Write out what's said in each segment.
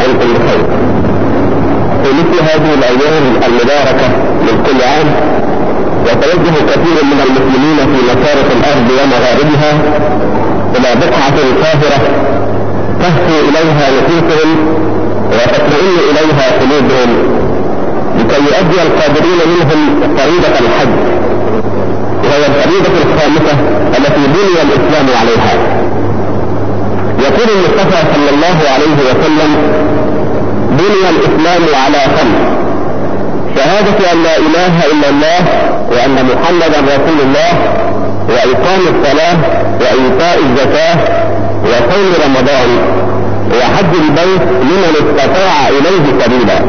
وانتم بخير في مثل هذه الايام المباركة من كل عام يتوجه كثير من المسلمين في مشارق الارض ومغاربها الى بقعة طاهرة تهفو اليها نفوسهم وتطمئن اليها قلوبهم لكي يؤدي القادرين منهم فريضة الحج وهي الفريضة الخامسة التي بني الاسلام عليها يقول المصطفى صلى الله عليه وسلم بني الاسلام على خمس شهادة ان لا اله الا الله وان محمدا رسول الله واقام الصلاة وايتاء الزكاة وصوم رمضان وحج البيت لمن استطاع اليه سبيلا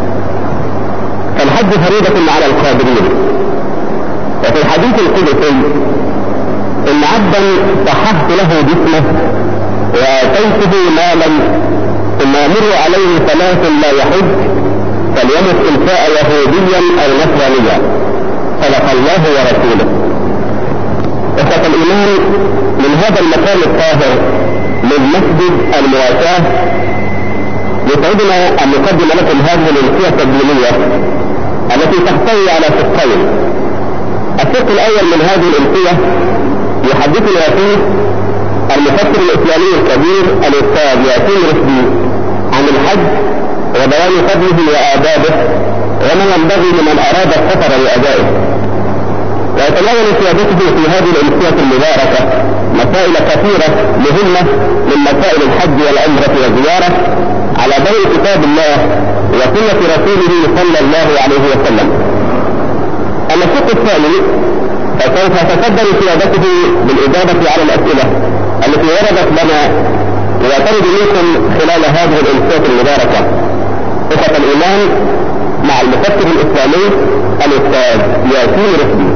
فالحج فريضة على القادرين وفي الحديث القدسي ان عبدا صححت له جسمه واتيته مالا ثم يمر عليه ثلاث لا يحج فليمت ان شاء يهوديا او نصرانيا صدق الله ورسوله اخوة الايمان من هذا المكان الطاهر من مسجد المواساة يسعدنا ان نقدم لكم هذه الانسية الدينية التي تحتوي على شقين الشق الاول من هذه الانسية يحدثنا فيه المفكر الاسلامي الكبير الاستاذ ياسين رشدي عن الحج وبيان فضله وادابه وما ينبغي لمن اراد السفر لادائه ويتناول سيادته في هذه الامسيه المباركه مسائل كثيره مهمه من مسائل الحج والعمره والزياره على ضوء كتاب الله وسنه رسوله صلى الله عليه وسلم. اما الشق الثاني فسوف تفضل سيادته بالاجابه على الاسئله التي وردت لنا وترد منكم خلال هذه الانسات المباركة اخوة الايمان مع المفكر الاسلامي الاستاذ ياسين رشدي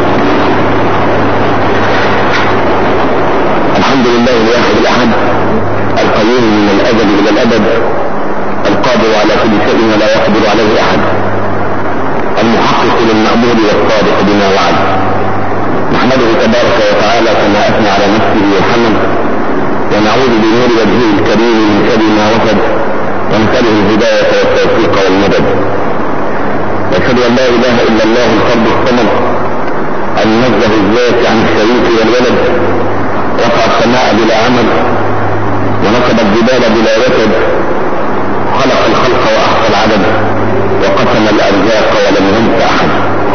الحمد لله الواحد الاحد القيوم من الازل الى الابد القادر على كل شيء ولا يقدر عليه احد المحقق للمأمور والصادق بما وعد نحمده تبارك وتعالى كما اثنى على نفسه وحمد ونعوذ بنور وجهه الكريم من شر ما وجد ونساله الهداية والتوفيق والمدد واشهد ان لا اله الا الله الفرد الصمد المنزه الذات عن الشريك والولد رفع السماء بلا عمل ونصب الجبال بلا وتد خلق الخلق واحصى العدد وقسم الارزاق ولم ينس احد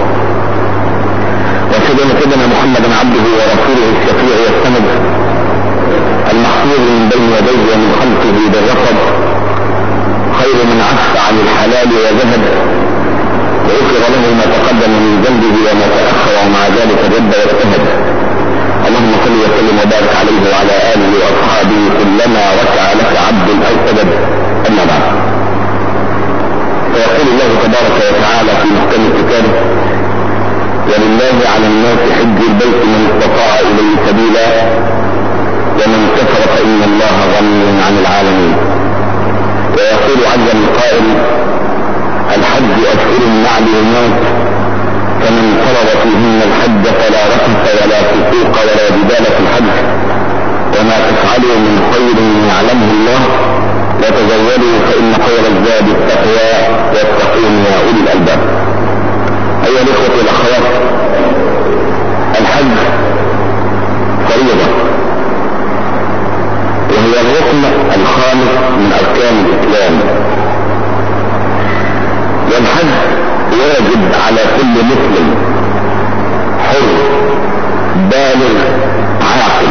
واشهد ان سيدنا محمدا عبده ورسوله الشفيع والسند المحفوظ من بين يديه ومن خلفه بالرصد خير من عف عن الحلال وذهب وغفر له ما تقدم من ذنبه وما تاخر ومع ذلك جد واجتهد اللهم صل وسلم وبارك عليه وعلى اله واصحابه كلما ركع لك عبد او سجد اما بعد فيقول الله تبارك وتعالى في محكم كتابه ولله على الناس حج البيت من استطاع اليه سبيلا ومن كفر فان الله غني عن العالمين ويقول عز من قائل الحج اشهر معلومات فمن فرض فيهن الحج فلا رفث ولا فسوق ولا جدال في الحج وما تفعلوا من خير يعلمه الله وتزودوا فان خير الزاد التقوى واتقون يا اولي الالباب ايها الاخوه والاخوات الحج فريضه وهي الركن الخامس من اركان الاسلام والحج واجب على كل مسلم حر بالغ عاقل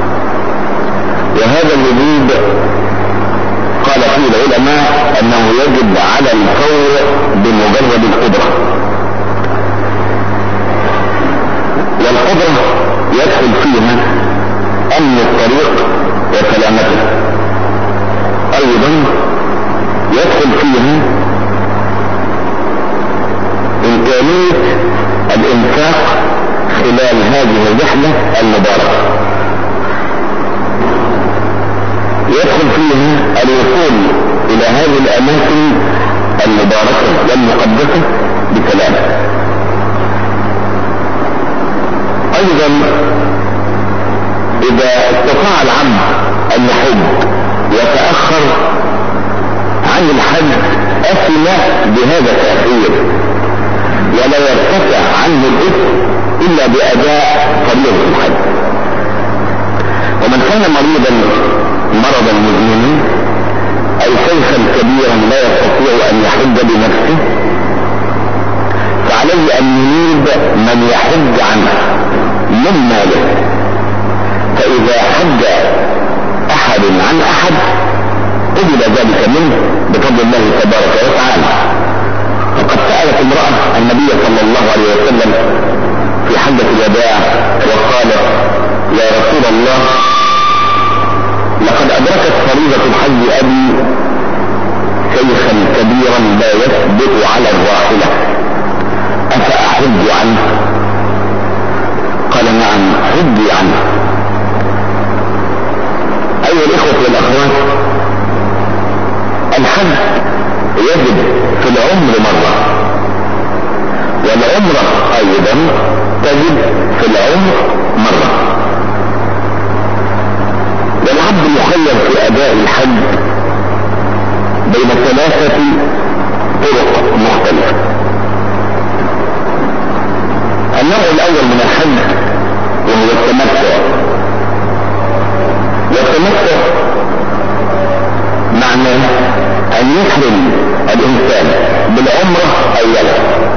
وهذا الوجود قال فيه العلماء انه يجب على الفور بمجرد القدرة والقدرة يدخل فيها امن الطريق وسلامته ايضا يدخل فيها امكانية الانفاق خلال هذه الرحلة المباركة يدخل فيها الوصول الى هذه الاماكن المباركة والمقدسة بسلام ايضا اذا استطاع العبد ان يحج وتأخر عن الماء بهذا التأخير ولا يرتفع عنه الإثم إلا بأداء فريضة الحج ومن كان مريضا مرضا مزمنا أو شيخا كبيرا لا يستطيع أن يحج بنفسه فعليه أن يريد من يحج عنه من ماله فإذا حج أحد عن أحد قبل ذلك منه بفضل الله تبارك وتعالى وقد سألت امرأة النبي صلى الله عليه وسلم في حجة الوداع وقالت يا رسول الله لقد أدركت فريضة الحج أبي شيخا كبيرا لا يثبت على الراحلة أفأحج عنه قال نعم حجي عنه أيها الإخوة والأخوات الحج يجب في العمر مرة والعمرة أيضا تجب في العمر مرة والعبد مخير في أداء الحج بين ثلاثة طرق مختلفة النوع الأول من الحج وهو التمتع والتمتع معناه أن يحرم الإنسان بالعمرة أولا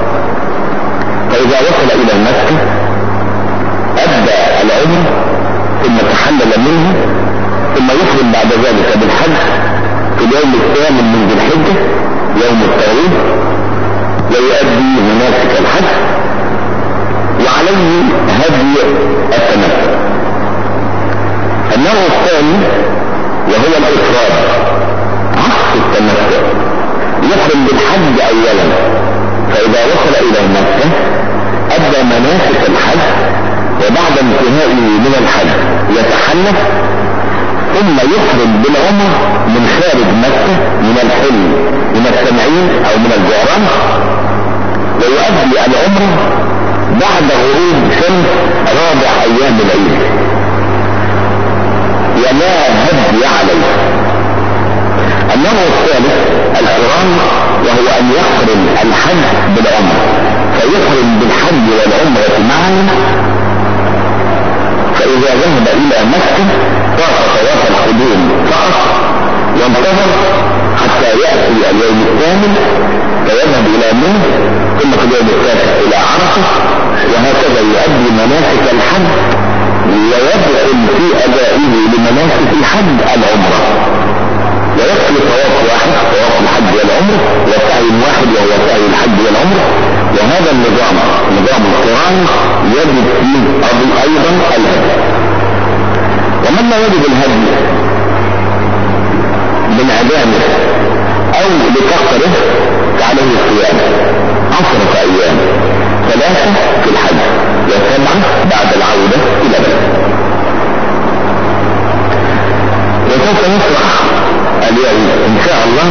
فإذا وصل إلى المسجد أدى العمر ثم تحلل منه ثم يحرم بعد ذلك بالحج في اليوم الثامن من ذي الحجة يوم التاريخ ويؤدي مناسك الحج وعليه هدي التمتع النوع الثاني وهو الإفراد عكس التمتع يحرم بالحج أولا فإذا وصل إلى مكة أدى مناسك الحج وبعد انتهائه من الحج يتحنف ثم يحرم بالعمر من خارج مكة من الحلم من التنعيم أو من الجعران ويؤدي العمر بعد غروب شمس رابع أيام العيد ولا هدي عليه النوع الثالث القرآن وهو أن يحرم الحج بالعمر فيحرم بالحج والعمرة معا فإذا ذهب إلى مكة طاف طواف القدوم فقط وانتظر حتى يأتي اليوم الثامن فيذهب إلى منه ثم في اليوم التاسع إلى عرفة وهكذا يؤدي مناسك الحج ويدخل في أدائه لمناسك الحج العمرة ويكفي طواف واحد طواف الحج والعمر وسعي واحد وهو سعي الحج والعمر وهذا النظام نظام القرآن يجب فيه ايضا الهدي ومن لا يجد الهدي من عدامه او لفقره فعليه الصيام عشرة ايام ثلاثة في الحج وسبعة بعد العودة الى بلد وسوف نشرح اليوم ان شاء الله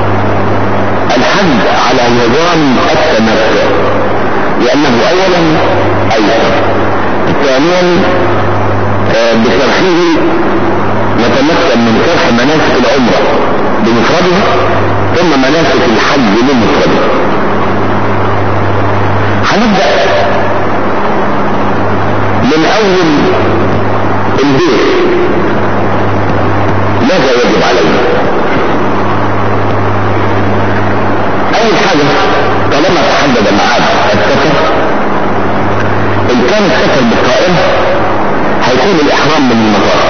الحج على نظام التمتع لانه اولا ايسر ثانيا بشرحه نتمكن من شرح مناسك العمرة بمفردها ثم مناسك الحج بمفردها هنبدأ من اول البيت ماذا يجب علينا اول حاجة طالما تحدد ميعاد السفر ان كان السفر بالطائرة هيكون الاحرام من المطار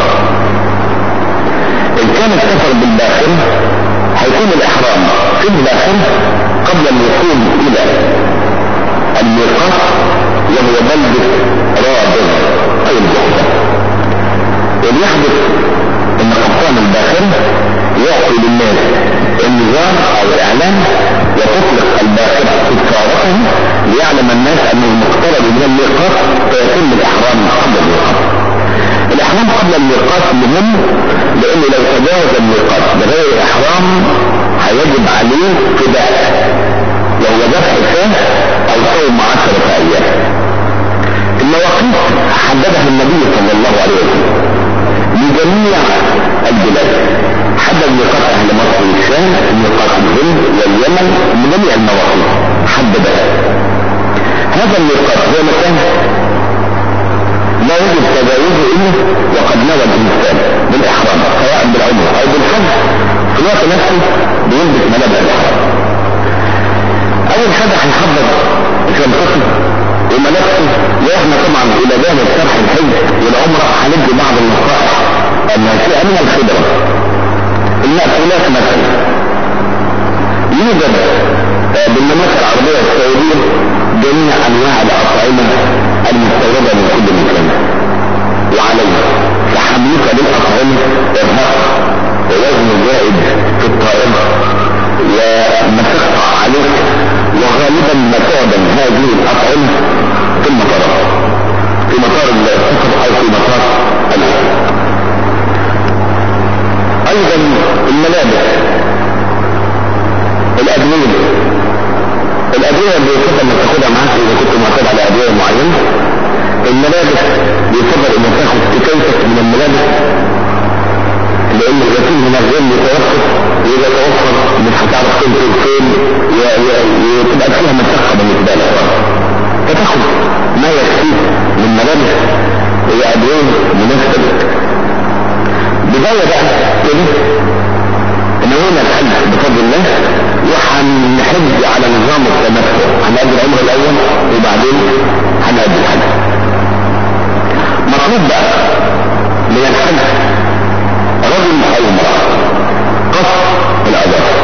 ان كان السفر بالباخرة هيكون الاحرام في الباخرة قبل الوصول الى الميقات وهو بلدة رابط اي الجحفة وليحدث ان قبطان الباخرة يعطي للناس النظام او الاعلان وتطلق الباخرة كفارته ليعلم الناس انه المقترب من الميقات فيتم الاحرام قبل الميقات الاحرام قبل الميقات مهم لانه لو تجاوز الميقات بغير احرام هيجب عليه فداء وهو ذبح شاه او صوم عشرة ايام المواقيت حددها النبي صلى الله عليه وسلم لجميع البلاد حدد ميقات اهل مصر والشام ميقات الهند واليمن جميع المواقف حددها هذا الميقات هو مكان لا يجب تجاوزه الا وقد نوى الانسان بالاحرام سواء بالعمر او بالحج في الوقت نفسه بيلبس ملابس الاحرام اول حاجه هيحضر شنطته وملابسه واحنا طبعا الى جانب شرح الحج والعمره هندي بعض النصائح الناشئه من الخبره المأكولات مثلا يوجد بالمملكه العربيه السعوديه جميع انواع الاطعمه المستورده من كل مكان وعليه فحملك للاطعمه ارهاق ووزن زائد في الطائره ومشقه عليك وغالبا ما تعدم هذه الاطعمه في المطارات في مطار السفر او في مطار الاهل ايضا الملابس الادويه الادويه اللي يفضل انك تاخدها معاك اذا كنت معتاد على ادويه معينه الملابس يفضل انك تاخد كتيبك من الملابس لان الغسيل من الغير يتوقف واذا توفر مش هتعرف تنزل فين وتبقى فيها مشقه بالنسبه لك فتاخد ما يكفيك من ملابس هي ادويه مناسبه لك بدايه بقى كده نوينا الحج بفضل الله وهنحج على نظام التمتع هنأدي العمر الاول وبعدين هنأدي الحج مطلوب بقى من الحج رجل او امرأة قص الاظافر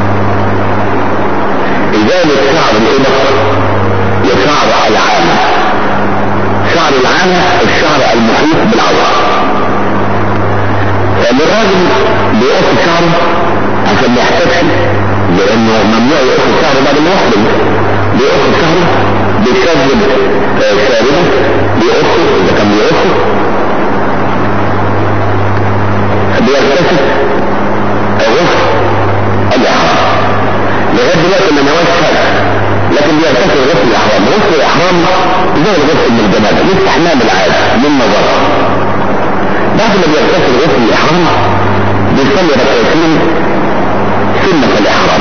ازالة شعر الابط وشعر العانة شعر العانة الشعر المحيط بالعورة لان الراجل بيقص شعره عشان ما يحتاجش لانه ممنوع يقص شعره بعد ما يحرم بيقص شعره بيشذب شاربه بيقصه اذا كان بيقصه بيغتسل غسل الاحرام لغايه دلوقتي ما نواش حاجه لكن بيغتسل غسل الاحرام غسل الاحرام زي الغسل من الجنابه الاستحمام العادي للنظر بعد ما بيغتسل غسل الاحرام بيصلي ركعتين سنة الاحرام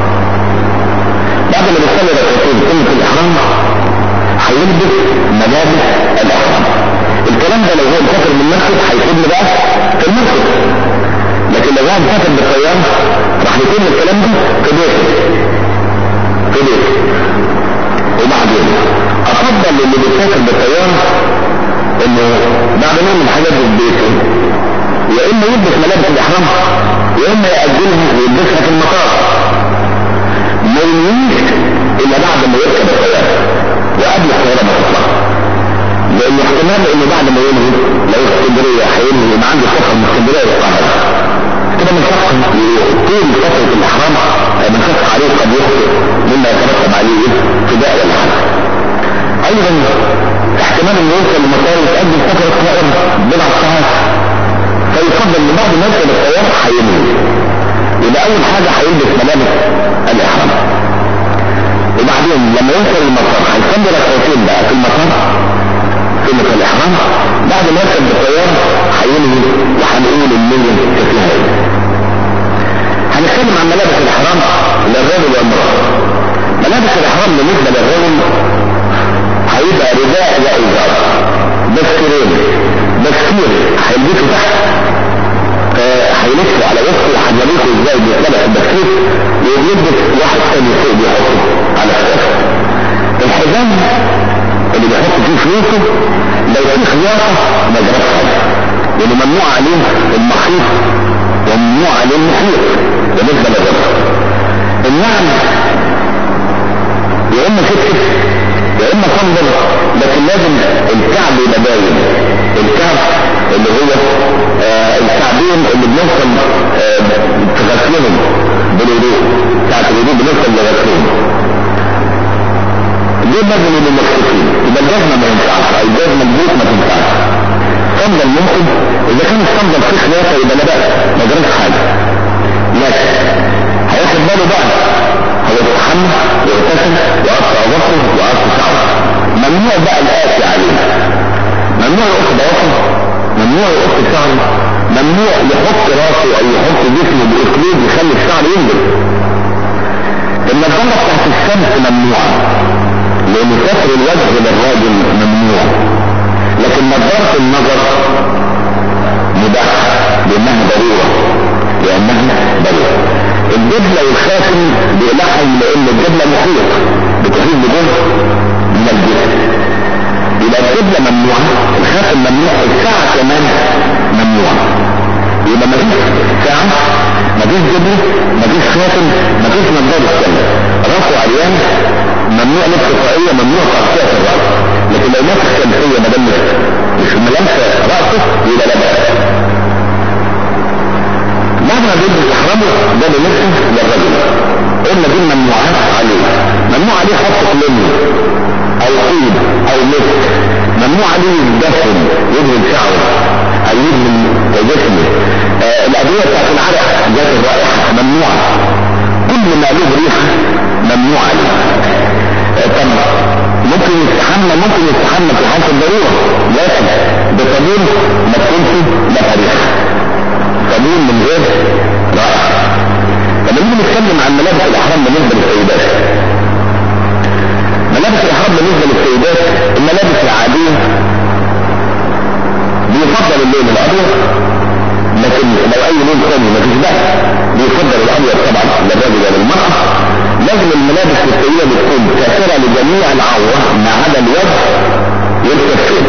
بعد ما بيصلي ركعتين سنة الاحرام هيلبس ملابس الاحرام الكلام ده لو هو مسافر من المسجد هيكون بقى في المسجد لكن لو هو مسافر بالطيارة راح يكون الكلام ده في بيته في بيته وبعدين افضل اللي بيسافر بالطيارة انه بعد ما يعمل حاجات في بيته يا اما يلبس ملابس الاحرام يا اما يأجلها ويلبسها في المطار ما ينويش الا بعد ما يركب الطيارة وقبل الطيارة ما تطلع لان احتمال انه بعد ما ينهي لو اسكندريه هينهي يبقى عنده سفر من اسكندريه للقاهره كده من شخص طول فتره الاحرام من شخص عليه قد يخطئ مما يترتب عليه فداء ولا حاجه ايضا احتمال انه يوصل لمطار يتقدم سفر الطائره بضع ساعات فيفضل ان بعد ما يركب الطياره هينهي يبقى اول حاجه هيلبس ملابس الاحرام وبعدين لما يوصل المطار هيصلي ركعتين بقى في المطار سنة الإحرام بعد ما يركب بالطيارة هينهي وهنقول النية شكلها ايه هنتكلم عن ملابس الإحرام للرجل والمرأة ملابس الإحرام بالنسبة للرجل هيبقى رداء وإزار بسكرين بسكير هيلبسوا تحت هيلفوا على وسطه وهنوريكم ازاي بيتلبس البسكير ويلبس واحد تاني فوق بيحطه على كتفه الحزام اللي بيحط فيه فلوسه لو في خياطة ما جربش حاجة لأنه ممنوع عليه المخيط وممنوع عليه المخيط بالنسبة للرجل النعم يا إما كتف يا إما صندل لكن لازم الكعب يبقى باين الكعب اللي هو آه الكعبين اللي بنوصل آه تغسلهم بالوضوء بتاعت الوضوء بنوصل لغسلهم دول لازم يبقوا مكتوفين يبقى الجزمه ما ينفعش او الجزمه البوت ما تنفعش صندل ممكن اذا كان الصندل فيه خياطه يبقى لا بأس ما جراش حاجه لكن هياخد باله بقى هو يتحمل ويغتسل ويقطع ظهره ويقطع شعره ممنوع بقى الآتي عليه ممنوع يقص ضوافره ممنوع يقص شعره ممنوع يحط راسه او يحط جسمه باسلوب يخلي الشعر ينزل النظارة بتاعت الشمس ممنوعة لان كسر الوجه للراجل ممنوع لكن نظارة النظر مباح لانها ضرورة لانها ضرورة الجبلة والخاتم بيقلعهم لان الجبلة محيط بتحيط بجزء من الجسم يبقى الجبلة ممنوعة الخاتم ممنوع الساعة كمان ممنوعة يبقى مفيش ساعة مفيش جبلة مفيش خاتم مفيش نظارة الشمس راسه عريان ممنوع لبس طاقية ممنوع تغطية الرأس لكن لو ماسك شمسية ما دام مش ملامسة رأسه يبقى لا بأس مهما بيلبس احرامه ده بلبسه للرجل قلنا دي ممنوعات عليه ممنوع عليه حط لمه او طيب او مسك ممنوع عليه يدفن يدهن شعره او يدهن جسمه آه الادويه بتاعت العرق ذات الرائحه ممنوعه كل ما له ريحه ممنوع عليه آه طب ممكن يستحمى ممكن يستحمى في حالة الضرورة لكن بصابون ما تكونش لها ريحة صابون من غير رائحة لما نيجي نتكلم عن ملابس الأحرام بالنسبة للسيدات ملابس الإحرام بالنسبة للسيدات الملابس العادية بيفضل اللون الأبيض لكن لو أي لون ثاني مفيش بأس بيفضل الأبيض طبعا للرجل وللمرأة لازم الملابس السيئة بتكون كافرة لجميع العورة ما عدا الوجه والكفين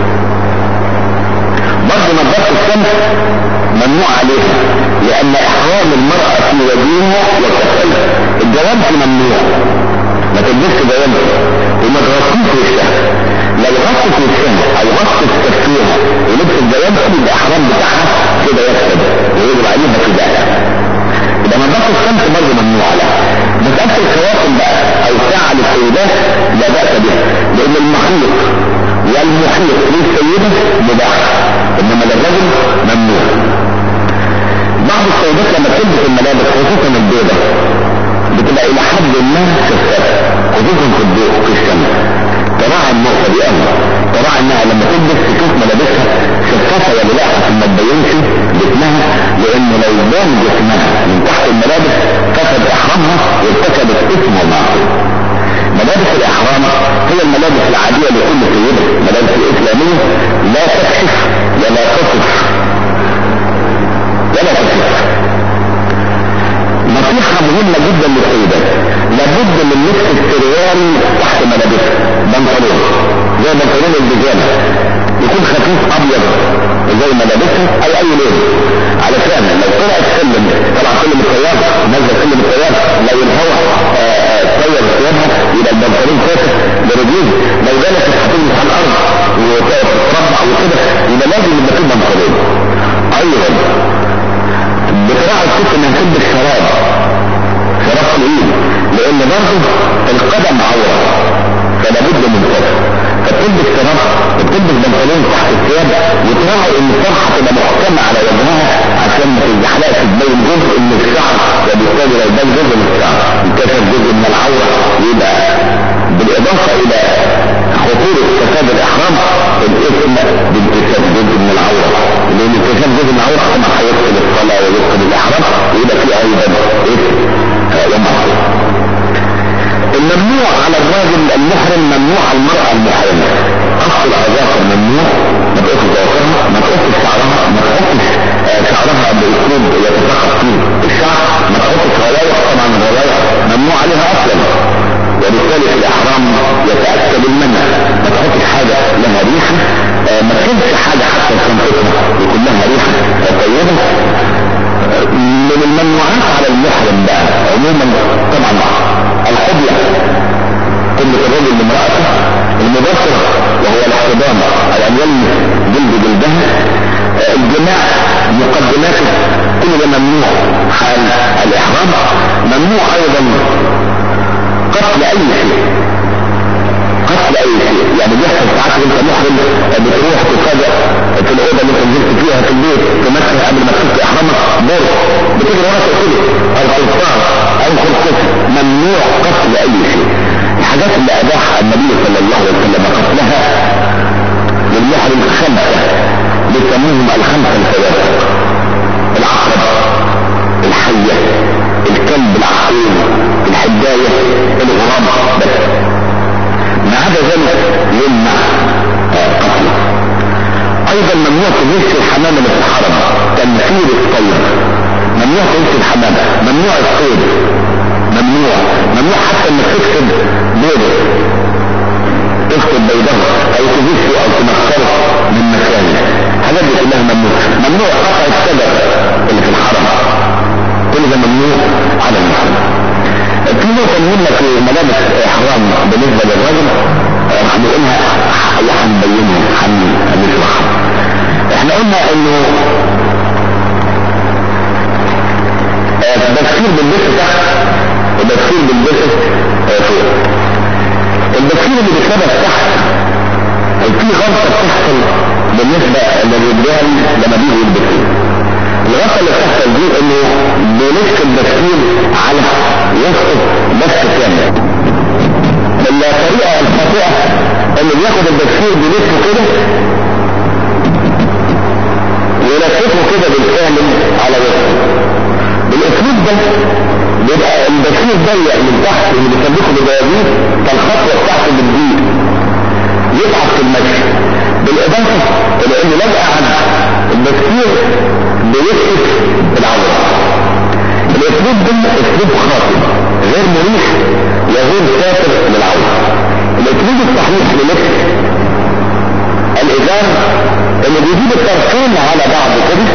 برضه نظارة الشمس ممنوع عليها لأن إحرام المرأة في وجهها وكفيها الجوانب ممنوع ما تلبسش جوانب وما تغطيش وشها لو غطت وشها أو غطت كفيها ولبس الجوانب الإحرام بتاعها كده يكسب ويجب عليها كده يبقى نظافة الشمس برضه ممنوع لها مسألة الخواتم بقى او ساعة للسيدات لا بأس بها لان المحيط والمحيط للسيدة مباح انما للرجل ممنوع بعض السيدات لما تلبس الملابس خصوصا البيضة بتبقى الى حد ما شفافة خصوصا في الضوء في الشمس تراعي النقطة دي قوي تراعي انها لما تلبس تشوف ملابسها شفافة ولا لا عشان ما تبينش جسمها لان لو بان جسمها من تحت الملابس كسب احرامها وارتكبت اسم ومعصية ملابس الاحرام هي الملابس العادية لكل سيدة ملابس الاسلامية لا تكشف ولا تصف ولا تصف نصيحة مهمة جدا للسيدات لابد من لبس السروال تحت ملابسها بنطلون زي بنطلون البيجامة يكون خفيف ابيض زي ملابسها او اي لون علشان لو طلعت سلم طلع سلم الطيار نزل سلم الطيار لو الهواء طير ثيابها يبقى البنطلون فاتح برجليه لو جلست هتنزل على الارض وتتربع وكده يبقى لازم يبقى في بنطلون ايضا بتراعي الست انها تلبس شراب شراب طويل لان برضه القدم عوره فلا بد من كده فتلبس شراب وتلبس بنطلون تحت الثياب وتراعي ان الطرحه تبقى محكمه على وجهها عشان ما تزحلقش تبين جزء من الشعر وبالتالي لو بان جزء من الشعر انكسر جزء من العوره يبقى بالاضافه الى خطوره فساد الاحرام الاثم بانكسار جزء من العوره لان انكسار جزء من العوره طبعا هيدخل الصلاه ويدخل الاحرام ويبقى فيه ايضا اثم ومعصيه الممنوع على الراجل المحرم ممنوع على المرأة المحرمة قص الأظافر ممنوع ما تقص ظواهرها ما تقص شعرها ما تقص شعرها بأسلوب يتسخط فيه الشعر ما تقص غوايح طبعا الغوايح ممنوع عليها أصلا وبالتالي في الأحرام يتأكد المنع ما تحطش حاجة لها ريحة ما تكونش حاجة حتى شنطتها يكون لها ريحة طيبة من الممنوعات على المحرم بقى عموما طبعا الحبلة قلة الرجل لامرأته المباشر وهو الاحتضان على ان يلمس جلد جلدها الجماع مقدماته كل ده ممنوع حال الاحرام ممنوع ايضا قتل اي شيء قتل اي شيء يعني بيحصل ساعات وانت محرم بتروح تفاجئ في الاوضه اللي انت نزلت فيها في البيت تمسح قبل ما تفك احرامك بر بتجري ورا تقتله او تنصار او خلقته ممنوع قتل اي شيء الحاجات اللي اباحها النبي صلى الله عليه وسلم قتلها للمحرم خمسه بيسموهم الخمسه الفواسق العقرب الحيه الكلب العقيم الحدايه ممنوع تغش الحمامة اللي في الحرم تنفير الطير ممنوع تغش الحمامة ممنوع الصيد ممنوع ممنوع حتى انك تكتب بيضة تكتب بيضها او تغشه او تمخره من مكانه الحاجات دي كلها ممنوع ممنوع قطع الشجر اللي في الحرم كل ده ممنوع على المسلم في نقطة مهمة في ملابس إحرام بالنسبة للرجل هنقولها وهنبينها هنشرحها احنا قلنا انه البكسير بالبس تحت البكسير بالبس فوق البكسير اللي بيتلبس تحت في غلطة بتحصل بالنسبة للرجال لما بيجوا يلبسوا الغلطة اللي بتحصل دي انه بيلف البكسير على وسط بس كامل الطريقة الخاطئة اللي بياخد البكسير بيلفه كده ويلففه كده بالكامل على وسطه بالاسلوب ده بيبقى البكسير ضيق من تحت اللي بيسلكه بالدوابيس فالخطوة بتاعته بتضيق يتعب في المشي بالاضافة الى انه لو قعد البكسير بيسقط العورة الاسلوب ده اسلوب خاطئ غير مريح وغير ساتر للعورة الاسلوب الصحيح للبس الازار اللي بيجيب الطرفين على بعض كده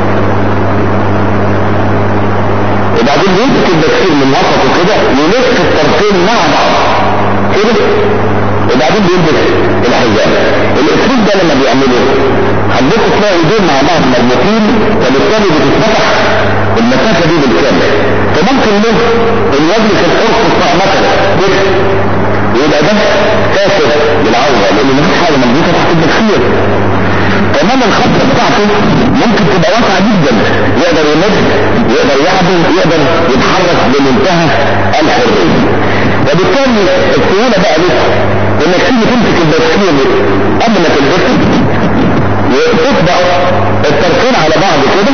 وبعدين يمسك البكسير من وسطه كده يلف الطرفين مع بعض كده وبعدين بيلبس الحزام الاسلوب ده لما بيعمله عندكم تلاقوا ايدين مع بعض مربوطين فبالتالي بتتفتح المسافه دي بالكامل فممكن له ان يجلس القرص الصاع مثلا كده ويبقى ده كافر للعوره لان مفيش حاجه مربوطه تحت البكسير كمان الخطه بتاعته ممكن تبقى واسعه جدا يقدر يمد يقدر يعدل يقدر يتحرك بمنتهى الحريه وبالتالي السهوله بقى ليه انك تيجي تمسك البكسير قبل ما تلبسه وتطبق الطرفين على بعض كده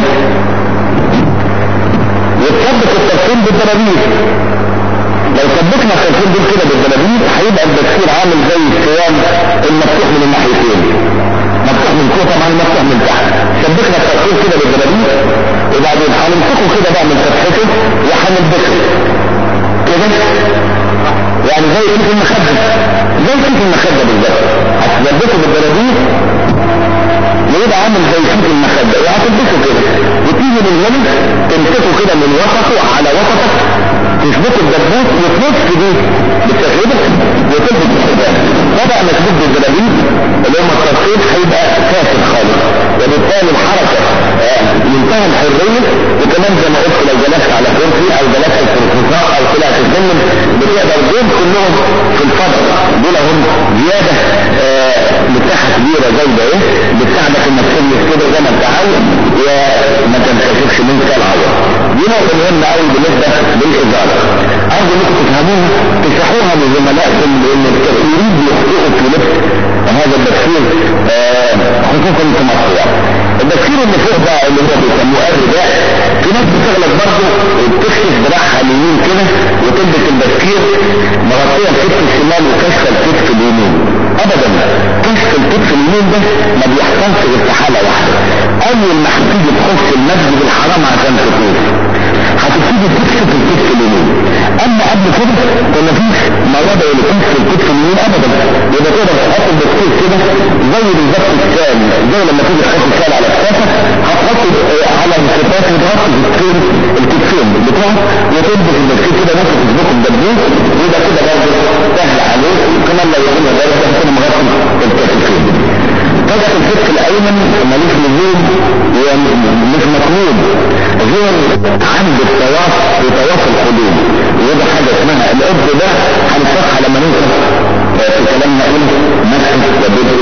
وتثبت الطرفين بالدبابيس لو ثبتنا الطرفين دول كده بالدبابيس هيبقى البكسير عامل زي الصيام المفتوح من الناحيتين مفتوح من فوق طبعا مفتوح من تحت ثبتنا الطرفين كده بالدبابيس وبعدين هنمسكه كده بقى من فتحته وهنلبسه كده يعني زي كيف المخدة زي كيف المخدة بالظبط هتلبسه بالدبابيس ويبقى عامل زي كيف المخدة وهتلبسه كده وتيجي من هنا تمسكه كده من وسطه على وسطك تثبت الدبوس وتلف دي بالتشريبة وتلبس الحجاب طبعا مسبوط بالدبابيس اللي هم الترتيب هيبقى كافر خالص وبالتالي الحركة منتهى الحرية وكمان زي ما قلت لو جلست على كرسي او جلست في الخفاء او طلعت السلم بتقدر دول كلهم في الفضل دول هم زيادة مساحة كبيرة زي ده ايه بتساعدك انك تلبس كده زي ما انت عاوز وما تنكشفش منك العورة دي نقطة مهمة قوي بالنسبة للإزالة أرجو انكم تفهموها تشرحوها لزملائكم لأن الكثيرين بيخطئوا في لبس هذا البكسير خصوصا في مصر يعني البكسير اللي فوق ده اللي هو بيسموه الرداء في ناس بتغلط برضه وبتكشف دراعها اليمين كده وتلبس البكسير مغطيه الكتف الشمال وكشف الكتف اليمين ابدا كشف الكتف اليمين ده ما بيحصلش غير في حاله واحده اول ما هتيجي تخش المسجد الحرام عشان تطوف هتبتدي تكشف الكتف اليمين اما قبل كده كنا فيش مواد اللي تكشف الكتف اليمين ابدا يبقى تقدر تحط البكسير كده زي بالظبط السال زي لما تيجي تحط السال على الكاسه هتحط على الكتاف تغطي الكتفين الكتفين بتوعك وتلبس البكسير كده ممكن تسبقه بدبوس ويبقى كده برضه سهل عليك وكمان لو يكون ذلك هتكون مغطي الكتفين كشف الكتف الايمن ملوش لزوم ومش مطلوب غير عند الطواف في طواف الحدود وده حاجه اسمها القبض ده هنفتحها لما نوصل في كلامنا ايه مسجد وبدء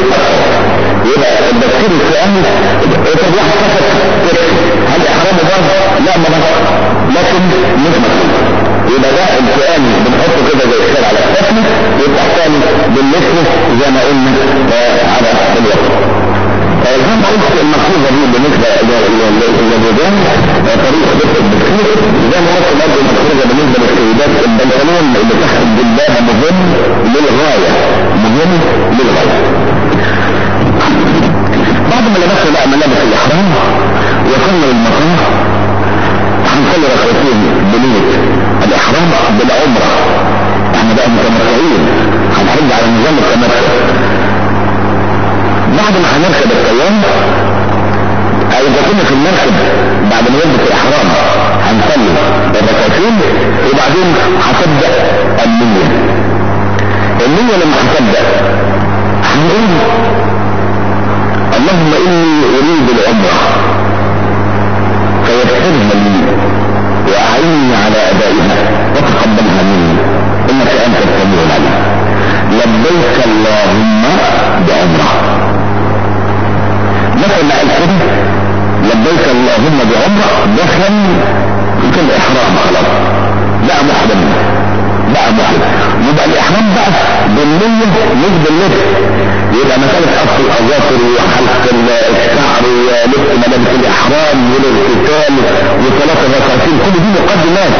يبقى البكتير الفئامي طب واحد كشف هل احرامه برضه؟ لا ما لكن مش مطلوب يبقى ده الفئامي بنحطه كده زي الشال على السفن والتحتاني بالنسبة زي ما قلنا على الوقت زي ما قلت المفروضة دي بالنسبة للرجال طريقة لبس البكتير زي ما قلت برضه المفروضة بالنسبة للسيدات البنطلون اللي تحت الجلباب مهم للغاية مهم للغاية بعد ما لبسنا بقى ملابس الاحرام وصلنا للمطار هنصلي ركعتين بنية الاحرام بالعمرة احنا بقى متمتعين هنحج على نظام التمتع بعد ما هنركب الطيارة او اذا كنا في المركب بعد ما يلبس الاحرام هنصلي الركعتين وبعدين هتبدا النية النية لما هتبدا هنقول اللهم اني اريد العمرة فيسرها لي واعني على ادائها وتقبلها مني انك انت السميع العليم لبيك اللهم بعمره مثل ما قال كده لبيك اللهم بعمره دخل في الاحرام خلاص بقى محرم بقى محرم يبقى الاحرام بقى بالنية مش باللبس يبقى مسألة قص الاظافر وحلق الشعر ولبس ملابس الاحرام والاغتسال وصلاة الركعتين كل دي مقدمات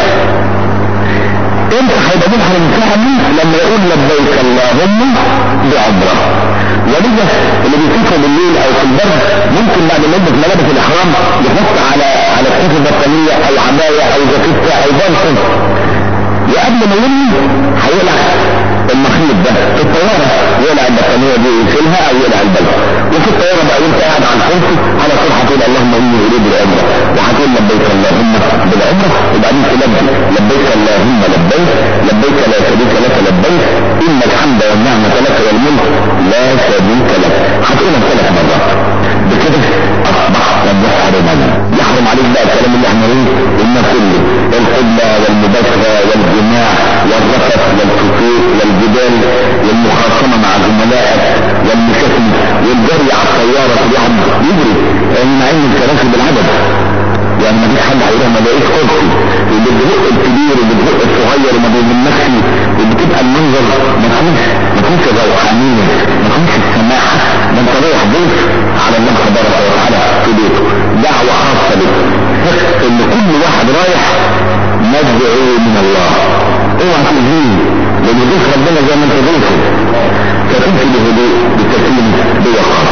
انت هيبقى محرم فعلا لما يقول لبيك اللهم بعمره ولذا اللي بيسافر بالليل او في البرد ممكن بعد ما يلبس ملابس الاحرام يحط على على كتف البطانيه او عبايه او جاكيته او بلطو وقبل ما ينوي هيقلع المخيط ده في الطياره يقلع البطانيه دي ويشيلها او يقلع البلطو وفي الطياره بقى وانت قاعد على الكرسي على طول هتقول اللهم اني اريد العمره وهتقول لبيك اللهم بالعمره وبعدين تلبي لبيك اللهم لبيك لبيك لا شريك لك لبيك ان الحمد والنعمه لك والملك لا شريك لك هتقولها ثلاث مرات بكده اصبحت محرما يحرم عليك بقى الكلام اللي احنا ايه قلنا كله القبلة والمباشرة والجماع والرفث والفتوت والجدال والمخاصمة مع زملائك والمشاكل والجري على الطيارة في واحد يجري مع ان الكراسي بالعدد يعني ما فيش حد هيروح ما لاقيش كرسي اللي بيزق الكبير واللي بيزق الصغير وما بيهمكش وبتبقى المنظر ما فيهوش ما فيهوش الروحانيه ما فيهوش السماحه ده انت رايح ضيف على الله تبارك وتعالى في بيته دعوه خاصه بك ان كل واحد رايح مدعو من الله اوعى تؤذيه لان ضيف ربنا زي ما انت ضيفه فتمشي بهدوء بتسليم بوقار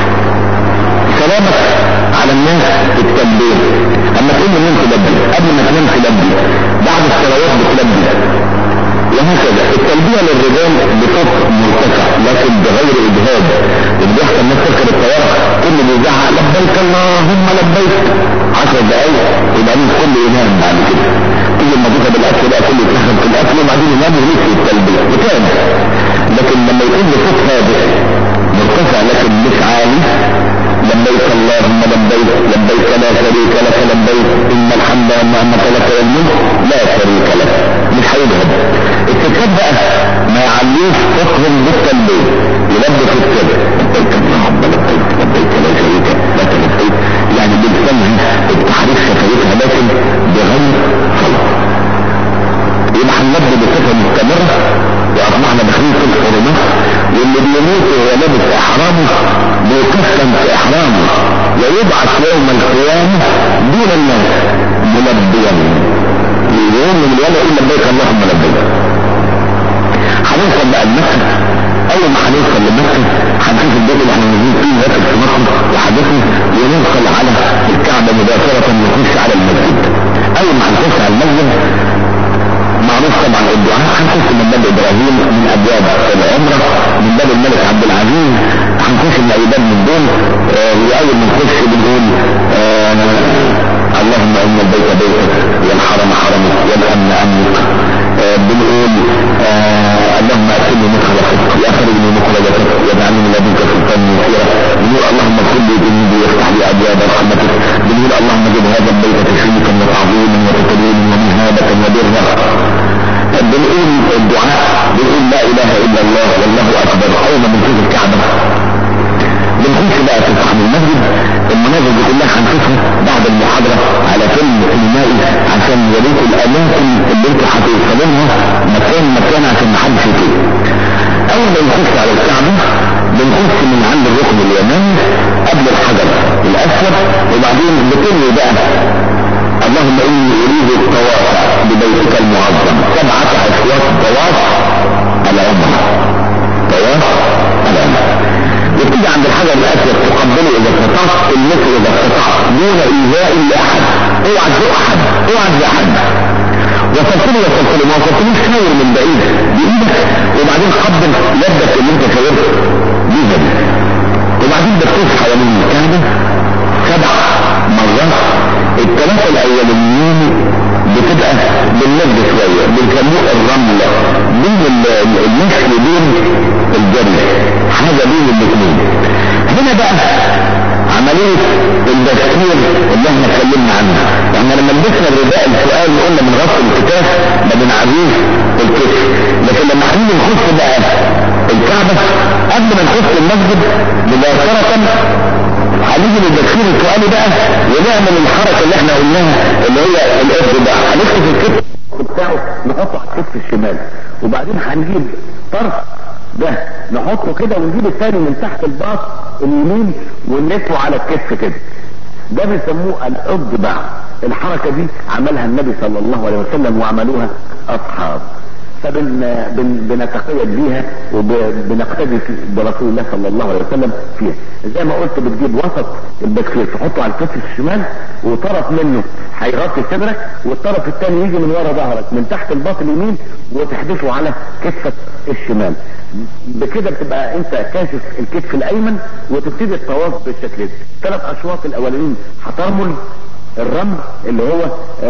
سلامك على الناس التلبيه اما تقوم من تلبي قبل ما تنام تلبي بعد الصلوات بتلبي وهكذا التلبية للرجال بصوت مرتفع لكن بغير اجهاد اللي بيحصل الناس تركب الطيارة كل بيزعق لبيك اللهم لبيك عشر دقايق وبعدين كل ينام بعد كده كل ما تذهب الاكل بقى كله يتنخل في الاكل وبعدين ينام ويمشي التلبية وتاني لكن لما يكون بصوت هادئ مرتفع لكن مش عالي لبيك اللهم لبيك لبيك لا شريك لك لبيك ان الحمد والنعمة لك والملك لا شريك لك مش هيذهب الستات بقى ما يعليش فقهم بالتلبية يلبس السر لبيك اللهم لبيك لبيك لا شريك لك لبيك يعني بلسانها التحريف شفايفها لكن بغير صلاة يبقى هنلبي بصفة مستمرة واصبحنا داخلين في الحرمات واللي بيموت وهو لابس احرامه بيكفن في احرامه ويبعث يوم القيامة دون الناس ملبيا يوم من اليوم يقول لبيك اللهم لبيك هنوصل بقى المسجد اول ما هنوصل لمكة هنشوف البيت اللي احنا موجودين فيه راكب في مصر وحدثنا ونوصل على الكعبة مباشرة نخش على المسجد اول ما هنخش على المسجد معروف طبعا الدعاء هنخش من باب ابراهيم من ابواب العمرة من باب الملك عبد العزيز هنخش من اي باب من دول آه واول ما نخش بنقول آه اللهم ان البيت بيتك والحرم حرمك والامن امنك آه بنقول آه اللهم اكلني مدخل صدق واخرجني مخرج صدق واجعلني من لدنك سلطان نصيرا بنقول اللهم اغفر لي ذنوبي وافتح لي ابواب رحمتك بنقول اللهم جد هذا البيت تشريفا وتعظيما وتكريما ومهابه وبرا بنقول الدعاء بنقول لا اله الا الله والله اكبر اول ما بنشوف الكعبه بنخش بقى في صحن المسجد المناظر دي كلها هنشوفها بعد المحاضرة على فيلم سينمائي عشان يوريكم الاماكن اللي انتوا هتوصلوا مكان مكان عشان محدش يتوه اول ما نخش على الكعبة بنخش من عند الركن اليماني قبل الحجر الاسود وبعدين بتنوي بقى اللهم اني اريد الطواف ببيتك المعظم سبعة اشواط طواف العمرة طواف العمرة وتيجي عند الحجر الاسود تقبله اذا استطعت المس اذا استطعت دون ايذاء لاحد اوعى تزق احد اوعى تزق احد وصلت له وصلت له ما وصلتلوش شاور من بعيد بايدك وبعدين قبل يدك اللي انت شاورت بيها دي وبعدين بتطوف حوالين الكعبه سبع مرات الثلاثه الاولانيين بتبقى بالمد شويه بنسموه الرمله بين المشي وبين الجري حاجه بين الاثنين هنا بقى عملية التفسير اللي احنا اتكلمنا عنها يعني لما لبسنا الرداء السؤال اللي قلنا من غسل الكتاف ما بنعريش الكتف لكن لما هنيجي نخش بقى الكعبة قبل ما نخش المسجد مباشرة هنيجي للتفسير السؤالي بقى ونعمل الحركة اللي احنا قلناها اللي هي القفل بقى هنكتب الكتف بتاعه نحطه على الكتف الشمال وبعدين هنجيب طرف ده نحطه كده ونجيب الثاني من تحت الباط اليمين ونلفه على الكتف كده ده بيسموه الاضبع الحركة دي عملها النبي صلى الله عليه وسلم وعملوها اصحاب فبنتقيد بيها وبنقتدي برسول الله صلى الله عليه وسلم فيها زي ما قلت بتجيب وسط البكسير تحطه على الكتف الشمال وطرف منه هيغطي صدرك والطرف الثاني يجي من ورا ظهرك من تحت الباط اليمين وتحدفه على كتفك الشمال بكده بتبقى انت كاشف الكتف الايمن وتبتدي الطواف بالشكل ده ثلاث اشواط الاولانيين هترمل الرمل اللي هو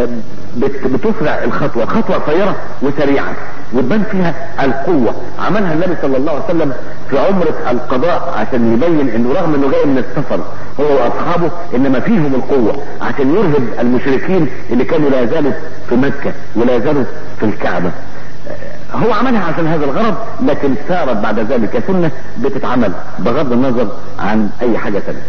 بتسرع الخطوة خطوة قصيرة وسريعة وتبان فيها القوة عملها النبي صلى الله عليه وسلم في عمرة القضاء عشان يبين انه رغم انه جاي من السفر هو واصحابه انما فيهم القوة عشان يرهب المشركين اللي كانوا لا يزالوا في مكة ولا يزالوا في الكعبة هو عملها عشان هذا الغرض لكن صارت بعد ذلك سنة بتتعمل بغض النظر عن اي حاجة ثانيه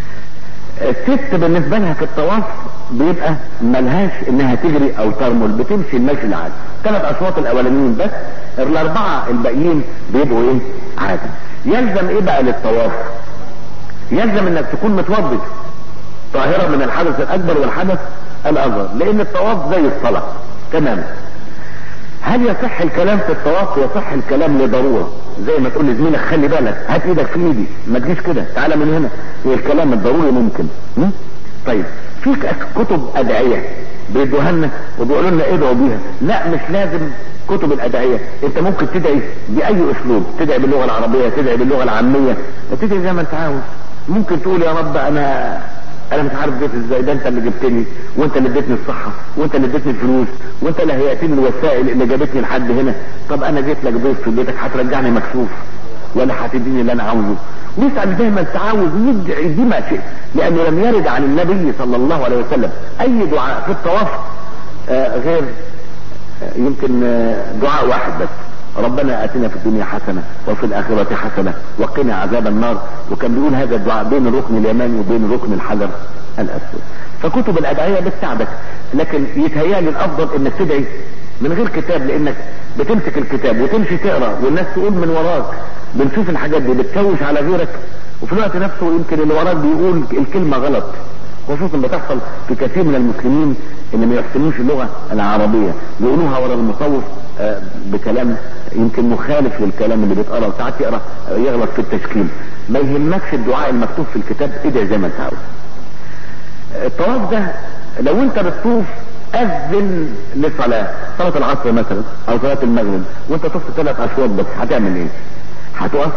الست بالنسبة لها في الطواف بيبقى ملهاش انها تجري او ترمل بتمشي المشي العادي ثلاث اشواط الاولانيين بس الاربعة الباقيين بيبقوا ايه عادي يلزم ايه بقى للطواف يلزم انك تكون متوضي طاهرة من الحدث الاكبر والحدث الاصغر لان الطواف زي الصلاة تماما هل يصح الكلام في الطواف يصح الكلام لضرورة زي ما تقول لزميلك خلي بالك هات ايدك في ايدي ما تجيش كده تعالى من هنا الكلام الضروري ممكن م? طيب في كتب ادعية بيدوها لنا وبيقولوا لنا ادعوا بيها لا مش لازم كتب الادعية انت ممكن تدعي باي اسلوب تدعي باللغة العربية تدعي باللغة العامية تدعي زي ما انت عاوز ممكن تقول يا رب انا انا مش عارف جيت ازاي ده انت اللي جبتني وانت اللي اديتني الصحة وانت اللي اديتني الفلوس وانت اللي هيأتيني الوسائل اللي جابتني لحد هنا طب انا جيت لك ضيف في بيتك هترجعني مكسوف ولا هتديني اللي انا عاوزه واسأل زي ما انت عاوز يدعي دي ما شئت لانه لم يرد عن النبي صلى الله عليه وسلم اي دعاء في الطواف آه غير آه يمكن آه دعاء واحد بس ربنا اتنا في الدنيا حسنة وفي الاخرة حسنة وقنا عذاب النار وكان بيقول هذا الدعاء بين الركن اليماني وبين الركن الحجر الاسود فكتب الادعية بتساعدك لكن يتهيألي الافضل انك تدعي من غير كتاب لانك بتمسك الكتاب وتمشي تقرا والناس تقول من وراك بنشوف الحاجات دي بتشوش على غيرك وفي الوقت نفسه يمكن اللي وراك بيقول الكلمة غلط خصوصا بتحصل في كثير من المسلمين اللي ما يحسنوش اللغة العربية يقولوها ورا المصوف بكلام يمكن مخالف للكلام اللي بيتقرا وساعات يقرا يغلط في التشكيل ما يهمكش الدعاء المكتوب في الكتاب ادعي زي ما انت عاوز الطواف ده لو انت بتطوف اذن لصلاة صلاة العصر مثلا او صلاة المغرب وانت طفت ثلاث اشواط بس هتعمل ايه هتقف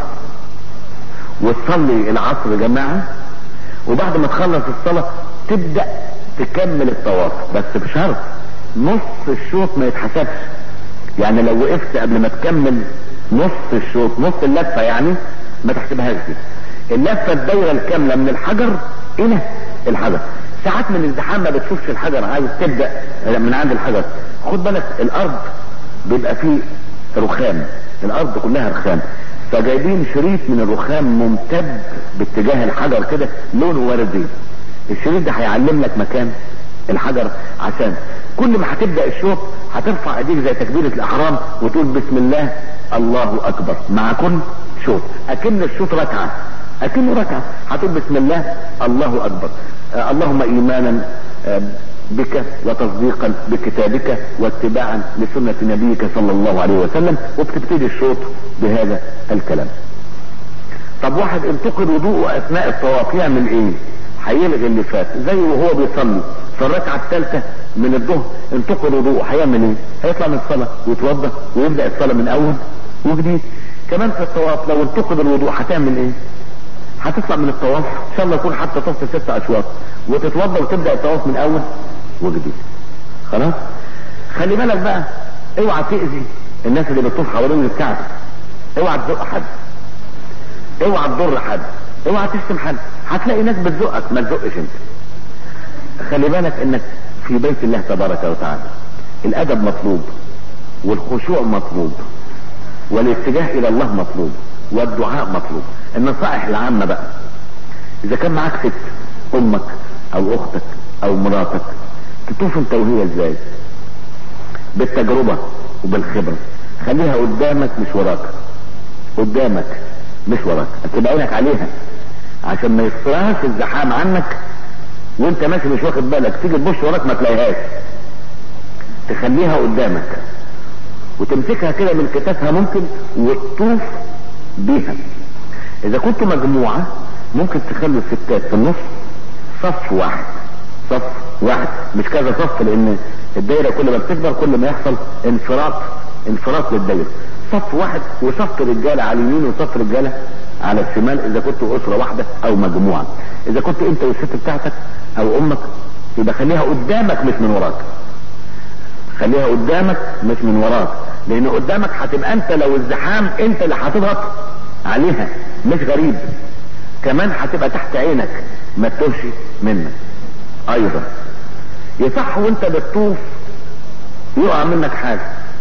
وتصلي العصر جماعة وبعد ما تخلص الصلاة تبدأ تكمل الطواف بس بشرط نص الشوط ما يتحسبش يعني لو وقفت قبل ما تكمل نص الشوط نص اللفة يعني ما تحسبهاش دي اللفة الدايرة الكاملة من الحجر الى الحجر ساعات من الازدحام ما بتشوفش الحجر عايز تبدأ من عند الحجر خد بالك الارض بيبقى فيه رخام الارض كلها رخام فجايبين شريط من الرخام ممتد باتجاه الحجر كده لونه وردي الشريط ده هيعلم لك مكان الحجر عشان كل ما هتبدأ الشوط هترفع ايديك زي تكبيرة الاحرام وتقول بسم الله الله اكبر مع كل شوط اكن الشوط ركعة اكنه ركعة هتقول بسم الله الله اكبر آه اللهم ايمانا آه بك وتصديقا بكتابك واتباعا لسنة نبيك صلى الله عليه وسلم وبتبتدي الشوط بهذا الكلام طب واحد انتقد وضوءه اثناء الطواف يعمل ايه هيلغي اللي فات زي وهو بيصلي في الركعه الثالثه من الظهر انتقد وضوءه هيعمل ايه هيطلع من الصلاه ويتوضا ويبدا الصلاه من اول وجديد كمان في الطواف لو انتقد الوضوء هتعمل ايه هتطلع من الطواف ان شاء الله يكون حتى طفت ست اشواط وتتوضا وتبدا الطواف من اول وجديد خلاص خلي بالك بقى اوعى تاذي الناس اللي بتطوف حوالين الكعبه اوعى تزق حد اوعى تضر حد اوعى تشتم حد هتلاقي ناس بتزقك ما تزقش انت خلي بالك انك في بيت الله تبارك وتعالى الادب مطلوب والخشوع مطلوب والاتجاه الى الله مطلوب والدعاء مطلوب النصائح العامة بقى اذا كان معاك ست امك او اختك او مراتك تطوف انت وهي ازاي بالتجربة وبالخبرة خليها قدامك مش وراك قدامك مش وراك تبقى عينك عليها عشان ما يصراش الزحام عنك وانت ماشي مش واخد بالك تيجي تبص وراك ما تلاقيهاش تخليها قدامك وتمسكها كده من كتافها ممكن وتطوف بيها اذا كنتوا مجموعة ممكن تخلوا الستات في النص صف واحد صف واحد مش كذا صف لان الدايرة كل ما بتكبر كل ما يحصل انفراط انفراط للدايرة صف واحد وصف رجالة على اليمين وصف رجالة على الشمال اذا كنتوا اسرة واحدة او مجموعة اذا كنت انت والست بتاعتك او امك يبقى خليها قدامك مش من وراك خليها قدامك مش من وراك لان قدامك هتبقى انت لو الزحام انت اللي هتضغط عليها مش غريب كمان هتبقى تحت عينك ما تتوهش منك ايضا يصح وانت بتطوف يقع منك حاجة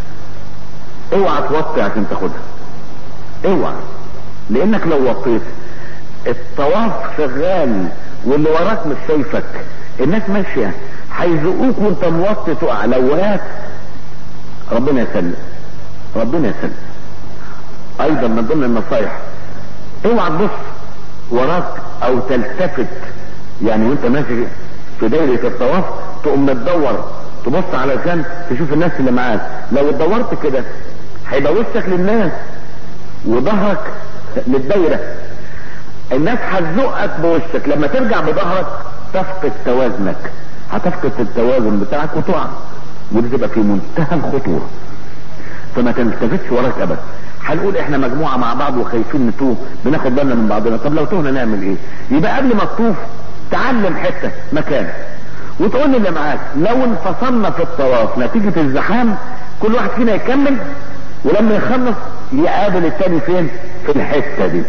اوعى توطي عشان تاخدها اوعى لانك لو وطيت الطواف شغال واللي وراك مش شايفك الناس ماشية هيزقوك وانت موطي تقع لو وقعت ربنا يسلم ربنا يسلم ايضا من ضمن النصايح اوعى تبص وراك او تلتفت يعني وانت ماشي في دايرة الطواف تقوم تدور تبص علشان تشوف الناس اللي معاك لو اتدورت كده هيبقى وشك للناس وظهرك للدايرة الناس هتزقك بوشك لما ترجع بظهرك تفقد توازنك هتفقد التوازن بتاعك وتقع ودي تبقى في منتهى الخطورة فما تلتفتش وراك ابدا هنقول احنا مجموعة مع بعض وخايفين نتوه بناخد بالنا من بعضنا طب لو تهنا نعمل ايه يبقى قبل ما تطوف تعلم حتة مكان وتقول اللي معاك لو انفصلنا في الطواف نتيجة الزحام كل واحد فينا يكمل ولما يخلص يقابل التاني فين في الحتة دي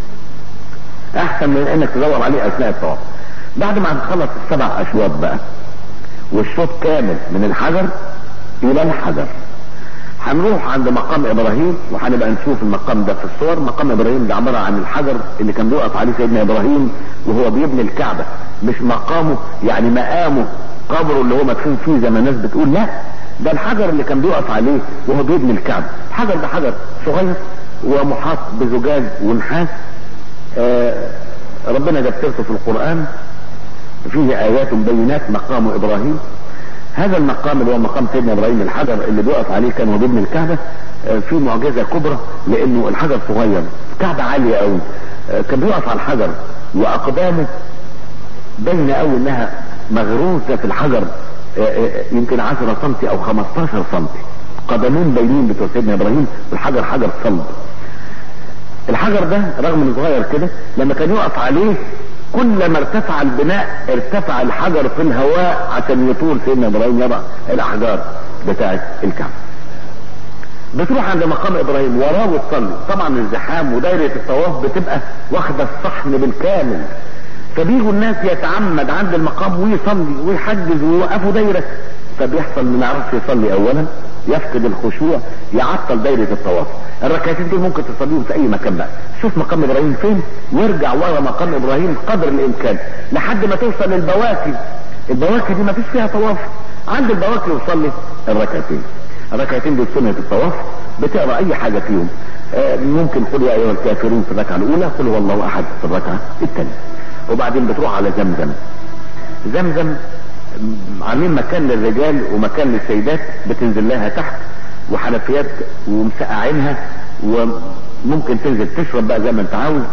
احسن من انك تدور عليه اثناء الطواف بعد ما هنخلص السبع اشواط بقى والشوط كامل من الحجر الى الحجر هنروح عند مقام ابراهيم وهنبقى نشوف المقام ده في الصور مقام ابراهيم ده عباره عن الحجر اللي كان بيقف عليه سيدنا ابراهيم وهو بيبني الكعبه مش مقامه يعني مقامه قبره اللي هو مدفون فيه زي ما الناس بتقول لا ده الحجر اللي كان بيقف عليه وهو بيبني الكعبه الحجر ده حجر صغير ومحاط بزجاج ونحاس آه ربنا جاب سيرته في القران فيه ايات بينات مقام ابراهيم هذا المقام اللي هو مقام سيدنا ابراهيم الحجر اللي بيقف عليه كان وهو بيبني الكعبه في معجزه كبرى لانه الحجر صغير كعبه عاليه قوي كان بيقف على الحجر واقدامه باينه قوي انها مغروسه في الحجر يمكن 10 سم او 15 سم قدمين باينين بتوع سيدنا ابراهيم والحجر حجر صلب الحجر ده رغم انه صغير كده لما كان يقف عليه كلما ارتفع البناء ارتفع الحجر في الهواء عشان يطول سيدنا ابراهيم يضع الاحجار بتاعت الكعبه بتروح عند مقام ابراهيم وراه وتصلي طبعا الزحام ودايره الطواف بتبقى واخده الصحن بالكامل فبيجوا الناس يتعمد عند المقام ويصلي ويحجز ويوقفوا دايره فبيحصل ما يعرفش يصلي اولا يفقد الخشوع يعطل دايره الطواف الركعتين دول ممكن تصليهم في اي مكان بقى شوف مقام ابراهيم فين وارجع ورا مقام ابراهيم قدر الامكان لحد ما توصل للبواكي البواكي دي ما فيش فيها طواف عند البواكي وصلي الركعتين الركعتين دول سنه الطواف بتقرا اي حاجه فيهم آه ممكن قل يا ايها الكافرون في الركعه الاولى قل هو الله احد في الركعه الثانيه وبعدين بتروح على زمزم زمزم عاملين مكان للرجال ومكان للسيدات بتنزل لها تحت وحنفيات ومسقعينها وممكن تنزل تشرب بقى زي ما انت عاوز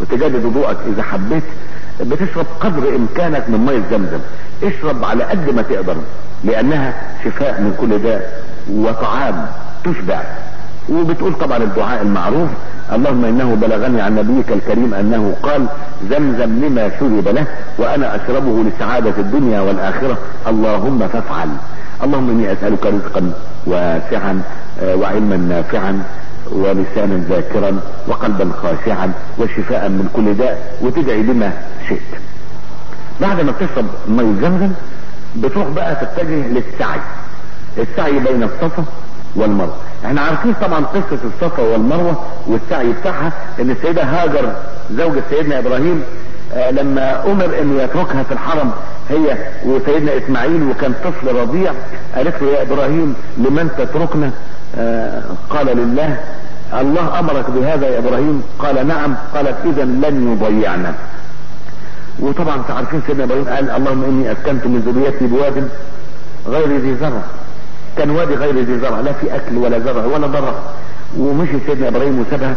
وتجدد وضوءك اذا حبيت بتشرب قدر امكانك من ميه زمزم اشرب على قد ما تقدر لانها شفاء من كل داء وطعام تشبع وبتقول طبعا الدعاء المعروف اللهم انه بلغني عن نبيك الكريم انه قال زمزم لما شرب له وانا اشربه لسعادة الدنيا والاخرة اللهم فافعل اللهم اني اسألك رزقا واسعا وعلما نافعا ولسانا ذاكرا وقلبا خاشعا وشفاء من كل داء وتدعي بما شئت بعد ما تشرب مي زمزم بتروح بقى تتجه للسعي السعي بين الصفا والمروه احنا عارفين طبعا قصة الصفا والمروة والسعي بتاعها ان السيدة هاجر زوجة سيدنا ابراهيم آه لما امر انه يتركها في الحرم هي وسيدنا اسماعيل وكان طفل رضيع قالت له يا ابراهيم لمن تتركنا آه قال لله الله امرك بهذا يا ابراهيم قال نعم قالت اذا لن يضيعنا وطبعا عارفين سيدنا ابراهيم قال اللهم اني اسكنت من ذريتي بواد غير ذي زرع كان وادي غير ذي زرع لا في اكل ولا زرع ولا ضرع ومشي سيدنا ابراهيم وسابها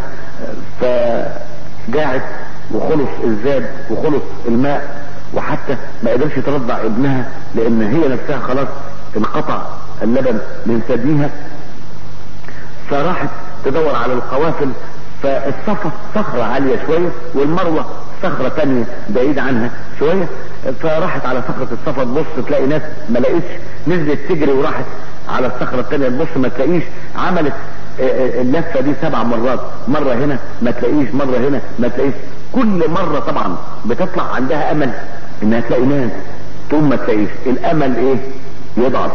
فجاعت وخلص الزاد وخلص الماء وحتى ما قدرش ترضع ابنها لان هي نفسها خلاص انقطع اللبن من ثديها فراحت تدور على القوافل فالصفا صخرة عالية شوية والمروة صخرة تانية بعيد عنها شوية فراحت على صخرة الصفا تبص تلاقي ناس ما لقيتش نزلت تجري وراحت على الصخرة التانية تبص ما تلاقيش عملت اللفة دي سبع مرات مرة هنا ما تلاقيش مرة هنا ما تلاقيش كل مرة طبعا بتطلع عندها امل انها تلاقي ناس ثم ما تلاقيش الامل ايه يضعف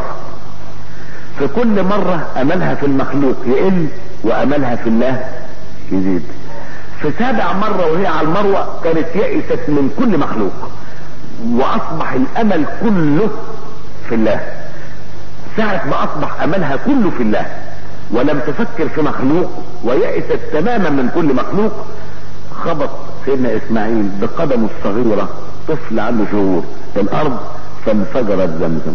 في كل مرة املها في المخلوق يقل واملها في الله يزيد في سابع مرة وهي على المروة كانت يئست من كل مخلوق واصبح الامل كله في الله ساعة ما اصبح املها كله في الله ولم تفكر في مخلوق ويئست تماما من كل مخلوق خبط سيدنا اسماعيل بقدمه الصغيرة طفل عنده شهور الارض فانفجرت زمزم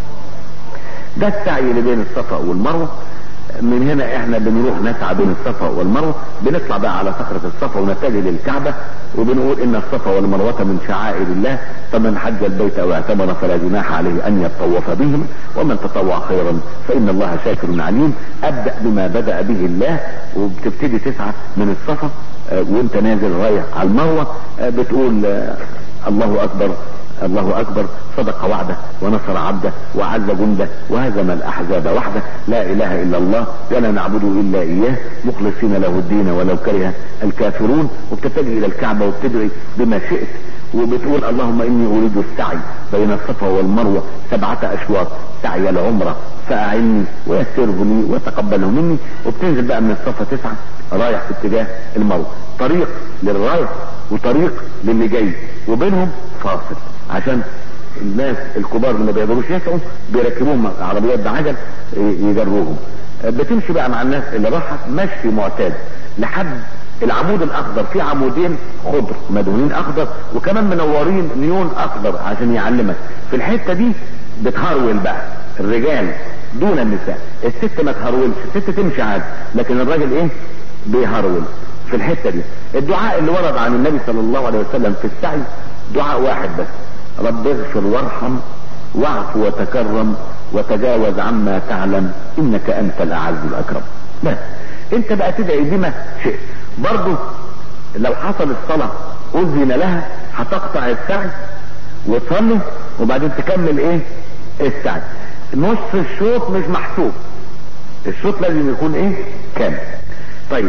ده السعي اللي بين الصفا والمروه من هنا احنا بنروح نسعى بين الصفا والمروه بنطلع بقى على صخرة الصفا ونتجه للكعبة وبنقول ان الصفا والمروة من شعائر الله فمن حج البيت او اعتمر فلا جناح عليه ان يطوف بهم ومن تطوع خيرا فان الله شاكر عليم ابدأ بما بدأ به الله وبتبتدي تسعى من الصفا وانت نازل رايح على المروة بتقول الله اكبر الله اكبر صدق وعده ونصر عبده وعز جنده وهزم الاحزاب وحده لا اله الا الله ولا نعبد الا اياه مخلصين له الدين ولو كره الكافرون وبتتجه الى الكعبه وبتدعي بما شئت وبتقول اللهم اني اريد السعي بين الصفا والمروه سبعه اشواط سعي العمره فاعني ويسره لي وتقبله مني وبتنزل بقى من الصفا تسعه رايح في اتجاه المروه طريق للرايح وطريق للي جاي وبينهم فاصل عشان الناس الكبار اللي ما بيقدروش يسعوا بيركبوهم عربيات بعجل يجروهم بتمشي بقى مع الناس اللي راحت مشي معتاد لحد العمود الاخضر في عمودين خضر مدهونين اخضر وكمان منورين نيون اخضر عشان يعلمك في الحته دي بتهرول بقى الرجال دون النساء الست ما تهرولش الست تمشي عادي لكن الراجل ايه بيهرول في الحته دي الدعاء اللي ورد عن النبي صلى الله عليه وسلم في السعي دعاء واحد بس رب اغفر وارحم واعف وتكرم وتجاوز عما تعلم انك انت الاعز الاكرم بس انت بقى تدعي بما شئت برضه لو حصل الصلاة اذن لها هتقطع السعي وتصلي وبعدين تكمل ايه السعي نص الشوط مش محسوب الشوط لازم يكون ايه كامل طيب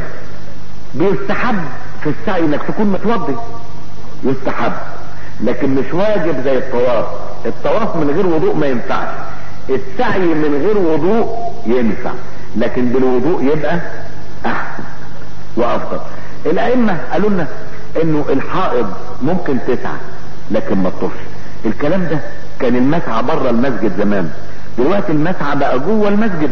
بيستحب في السعي انك تكون متوضي يستحب لكن مش واجب زي الطواف الطواف من غير وضوء ما ينفعش السعي من غير وضوء ينفع لكن بالوضوء يبقى احسن وافضل الائمه قالوا لنا انه الحائض ممكن تسعى لكن ما تطوفش الكلام ده كان المسعى بره المسجد زمان دلوقتي المسعى بقى جوه المسجد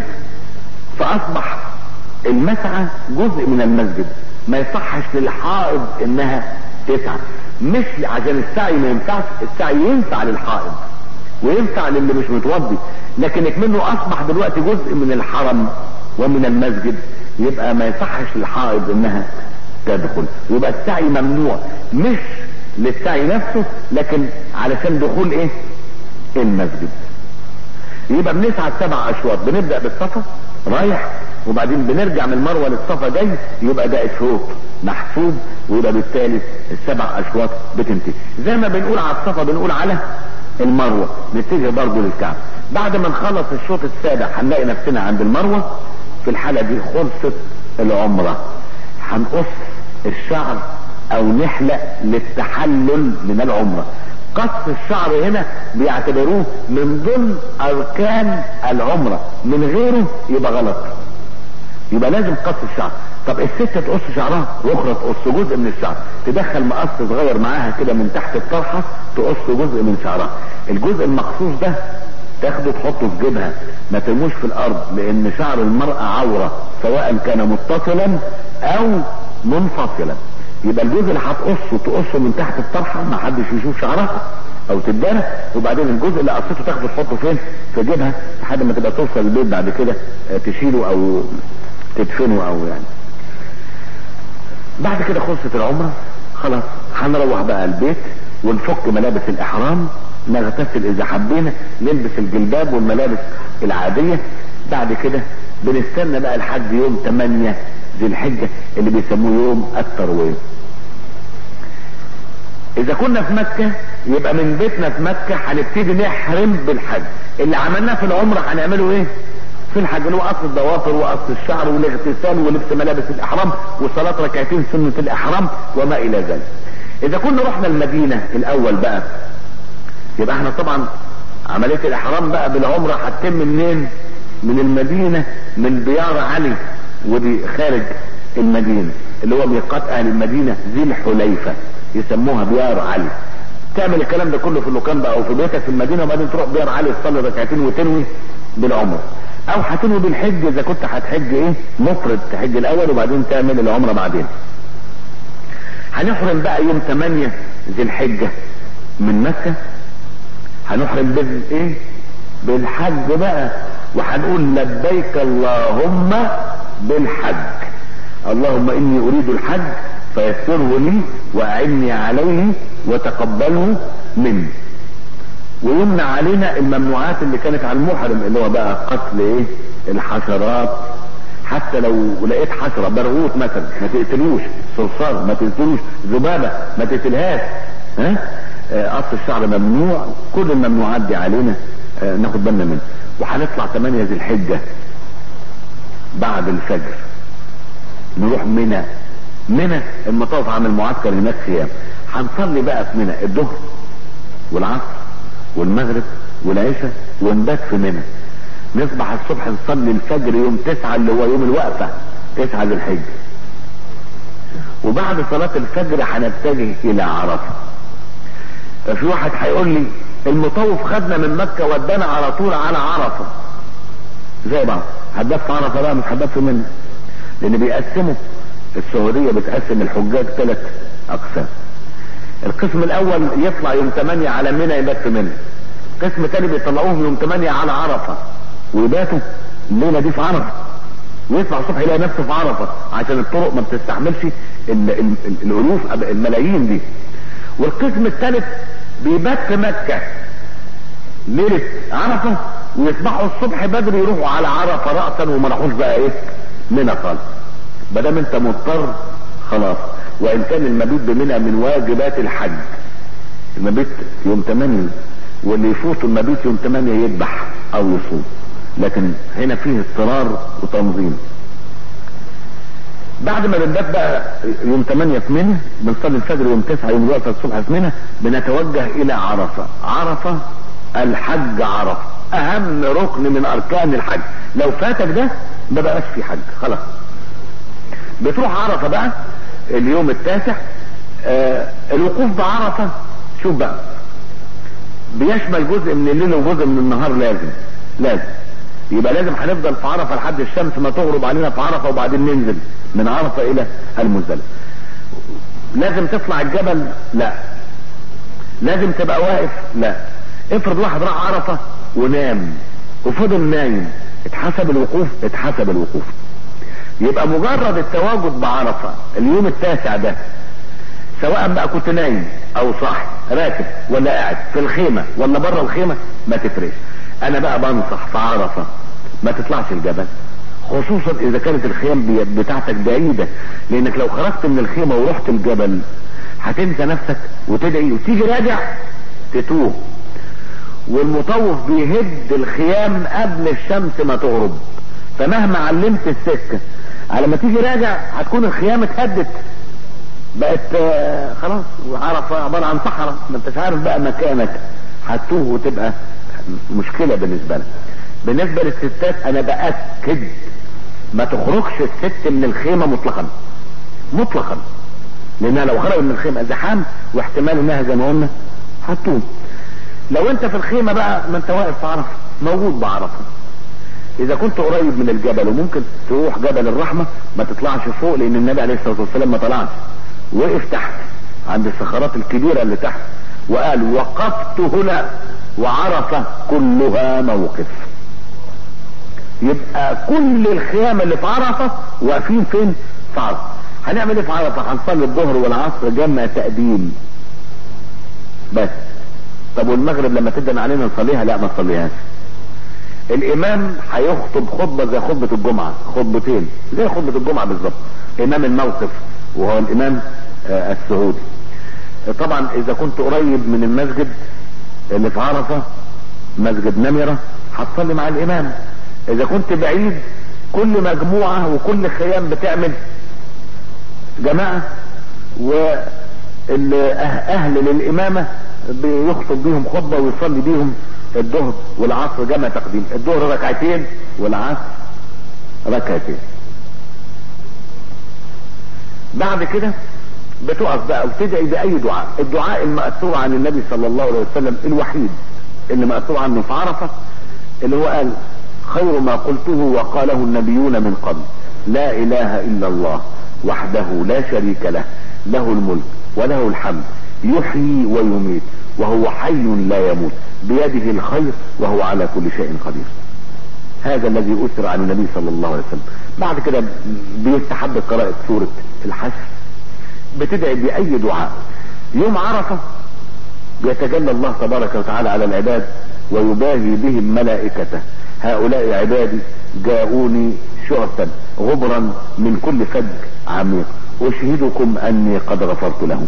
فاصبح المسعى جزء من المسجد ما يصحش للحائض انها تسعى مش عشان السعي ما ينفعش السعي ينفع للحائض وينفع للي مش متوضي لكن منه اصبح دلوقتي جزء من الحرم ومن المسجد يبقى ما يصحش للحائض انها تدخل يبقى السعي ممنوع مش للسعي نفسه لكن علشان دخول ايه المسجد يبقى بنسعى سبع اشواط بنبدا بالصفا رايح وبعدين بنرجع من المروه للصفا جاي يبقى ده اشواط محسوب ويبقى بالتالي السبع اشواط بتنتهي زي ما بنقول على الصفا بنقول على المروه نتجه برضه للكعبه بعد ما نخلص الشوط السابع هنلاقي نفسنا عند المروه في الحاله دي خلصت العمره هنقص الشعر او نحلق للتحلل من العمره قص الشعر هنا بيعتبروه من ضمن اركان العمره من غيره يبقى غلط يبقى لازم قص الشعر طب الست تقص شعرها واخرى تقص جزء من الشعر تدخل مقص صغير معاها كده من تحت الطرحه تقص جزء من شعرها الجزء المخصوص ده تاخده تحطه في جيبها ما ترموش في الارض لان شعر المرأة عورة سواء كان متصلا او منفصلا يبقى الجزء اللي هتقصه تقصه من تحت الطرحه ما حدش يشوف شعرها او تدارى وبعدين الجزء اللي قصيته تاخده تحطه فين في جيبها لحد ما تبقى توصل البيت بعد كده تشيله او تدفنه او يعني بعد كده خلصت العمره خلاص هنروح بقى البيت ونفك ملابس الاحرام نغتسل اذا حبينا نلبس الجلباب والملابس العاديه بعد كده بنستنى بقى لحد يوم 8 ذي الحجه اللي بيسموه يوم الترويه اذا كنا في مكة يبقى من بيتنا في مكة هنبتدي نحرم بالحج اللي عملناه في العمرة هنعمله ايه في الحج اللي هو قص الضوافر وقص الشعر والاغتسال ولبس ملابس الاحرام وصلاة ركعتين سنة الاحرام وما الى ذلك اذا كنا رحنا المدينة الاول بقى يبقى احنا طبعا عملية الاحرام بقى بالعمرة هتتم منين من المدينة من ديار علي ودي خارج المدينة اللي هو ميقات اهل المدينة ذي الحليفة يسموها ديار علي تعمل الكلام ده كله في اللوكان بقى او في بيتك في المدينة وبعدين تروح ديار علي تصلي ركعتين وتنوي بالعمرة او هتنوي بالحج اذا كنت هتحج ايه مفرد تحج الاول وبعدين تعمل العمرة بعدين هنحرم بقى يوم 8 ذي الحجة من مكة هنحرم بالايه بالحج بقى وهنقول لبيك اللهم بالحج اللهم اني اريد الحج فيسره لي واعني عليه وتقبله مني ويمنع علينا الممنوعات اللي كانت على المحرم اللي هو بقى قتل ايه الحشرات حتى لو لقيت حشرة برغوث مثلا ما تقتلوش صرصار ما تقتلوش ذبابة ما تقتلهاش ها قص الشعر ممنوع كل الممنوعات دي علينا اه ناخد بالنا منها وهنطلع 8 ذي الحجة بعد الفجر نروح منى منى المطاف عامل معسكر هناك خيام هنصلي بقى في منى الظهر والعصر والمغرب والعشاء ونبات في منى نصبح الصبح نصلي الفجر يوم تسعة اللي هو يوم الوقفة تسعة ذي الحجة وبعد صلاة الفجر هنتجه الى عرفة ففي واحد هيقول لي المطوف خدنا من مكة ودانا على طول على عرفة زي بعض حداد في عرفة بقى مش حداد في منى لان بيقسموا السعودية بتقسم الحجاج ثلاث اقسام القسم الاول يطلع يوم 8 على منى يبات في منى قسم تاني بيطلعوهم يوم 8 على عرفة ويباتوا الليلة دي في عرفة ويطلع الصبح يلاقي نفسه في عرفة عشان الطرق ما بتستحملش ال ال ال الالوف الملايين دي والقسم الثالث بيبات في مكة ليلة عرفة ويصبحوا الصبح بدري يروحوا على عرفة رأسا وما راحوش بقى ايه منى خالص ما دام انت مضطر خلاص وان كان المبيت بمنى من واجبات الحج المبيت يوم 8 واللي يفوت المبيت يوم 8 يذبح او يصوم لكن هنا فيه اضطرار وتنظيم بعد ما بنبات بقى يوم 8 في منى بنصلي الفجر يوم 9 يوم الوقفه الصبح في منى بنتوجه الى عرفه عرفه الحج عرفه اهم ركن من اركان الحج لو فاتك ده ما بقاش في حج خلاص بتروح عرفه بقى اليوم التاسع آه الوقوف بعرفه شوف بقى بيشمل جزء من الليل وجزء من النهار لازم لازم يبقى لازم هنفضل في عرفه لحد الشمس ما تغرب علينا في عرفه وبعدين ننزل من عرفه الى المزدلفه لازم تطلع الجبل لا لازم تبقى واقف لا افرض واحد راح عرفه ونام وفضل نايم اتحسب الوقوف اتحسب الوقوف يبقى مجرد التواجد بعرفة اليوم التاسع ده سواء بقى كنت نايم او صاحي راكب ولا قاعد في الخيمة ولا بره الخيمة ما تفرقش انا بقى بنصح في عرفة ما تطلعش الجبل خصوصا اذا كانت الخيام بي- بتاعتك بعيدة لانك لو خرجت من الخيمة ورحت الجبل هتنسى نفسك وتدعي وتيجي راجع تتوه والمطوف بيهد الخيام قبل الشمس ما تغرب فمهما علمت السكة على ما تيجي راجع هتكون الخيام اتهدت بقت آه، خلاص عرفة عبارة عن صحراء ما انتش عارف بقى مكانك هتوه وتبقى مشكلة بالنسبة لك بالنسبة للستات انا بأكد ما تخرجش الست من الخيمة مطلقا مطلقا لانها لو خرجت من الخيمة زحام واحتمال انها زي ما قلنا هتوه لو انت في الخيمة بقى ما انت واقف في عرفة موجود بعرفة اذا كنت قريب من الجبل وممكن تروح جبل الرحمة ما تطلعش فوق لان النبي عليه الصلاة والسلام ما طلعش وقف تحت عند الصخرات الكبيرة اللي تحت وقال وقفت هنا وعرفة كلها موقف يبقى كل الخيام اللي في عرفة واقفين فين في عرفة هنعمل ايه في عرفة هنصلي الظهر والعصر جمع تقديم بس طب والمغرب لما تدن علينا نصليها لا ما نصليهاش الامام هيخطب خطبة زي خطبة الجمعة خطبتين زي خطبة الجمعة بالظبط امام الموقف وهو الامام آه، السعودي طبعا اذا كنت قريب من المسجد اللي في عرفة مسجد نمرة هتصلي مع الامام اذا كنت بعيد كل مجموعة وكل خيام بتعمل جماعة والاهل للامامة بيخطب بيهم خطبة ويصلي بيهم الظهر والعصر جمع تقديم الظهر ركعتين والعصر ركعتين بعد كده بتقف بقى وتدعي بأي دعاء الدعاء المأثور عن النبي صلى الله عليه وسلم الوحيد اللي مأثور عنه في عرفة اللي هو قال خير ما قلته وقاله النبيون من قبل لا إله إلا الله وحده لا شريك له له الملك وله الحمد يحيي ويميت وهو حي لا يموت بيده الخير وهو على كل شيء قدير هذا الذي أسر عن النبي صلى الله عليه وسلم بعد كده بيستحب قراءة سورة الحشر بتدعي بأي دعاء يوم عرفة يتجلى الله تبارك وتعالى على العباد ويباهي بهم ملائكته هؤلاء عبادي جاءوني شعثا غبرا من كل فج عميق أشهدكم أني قد غفرت لهم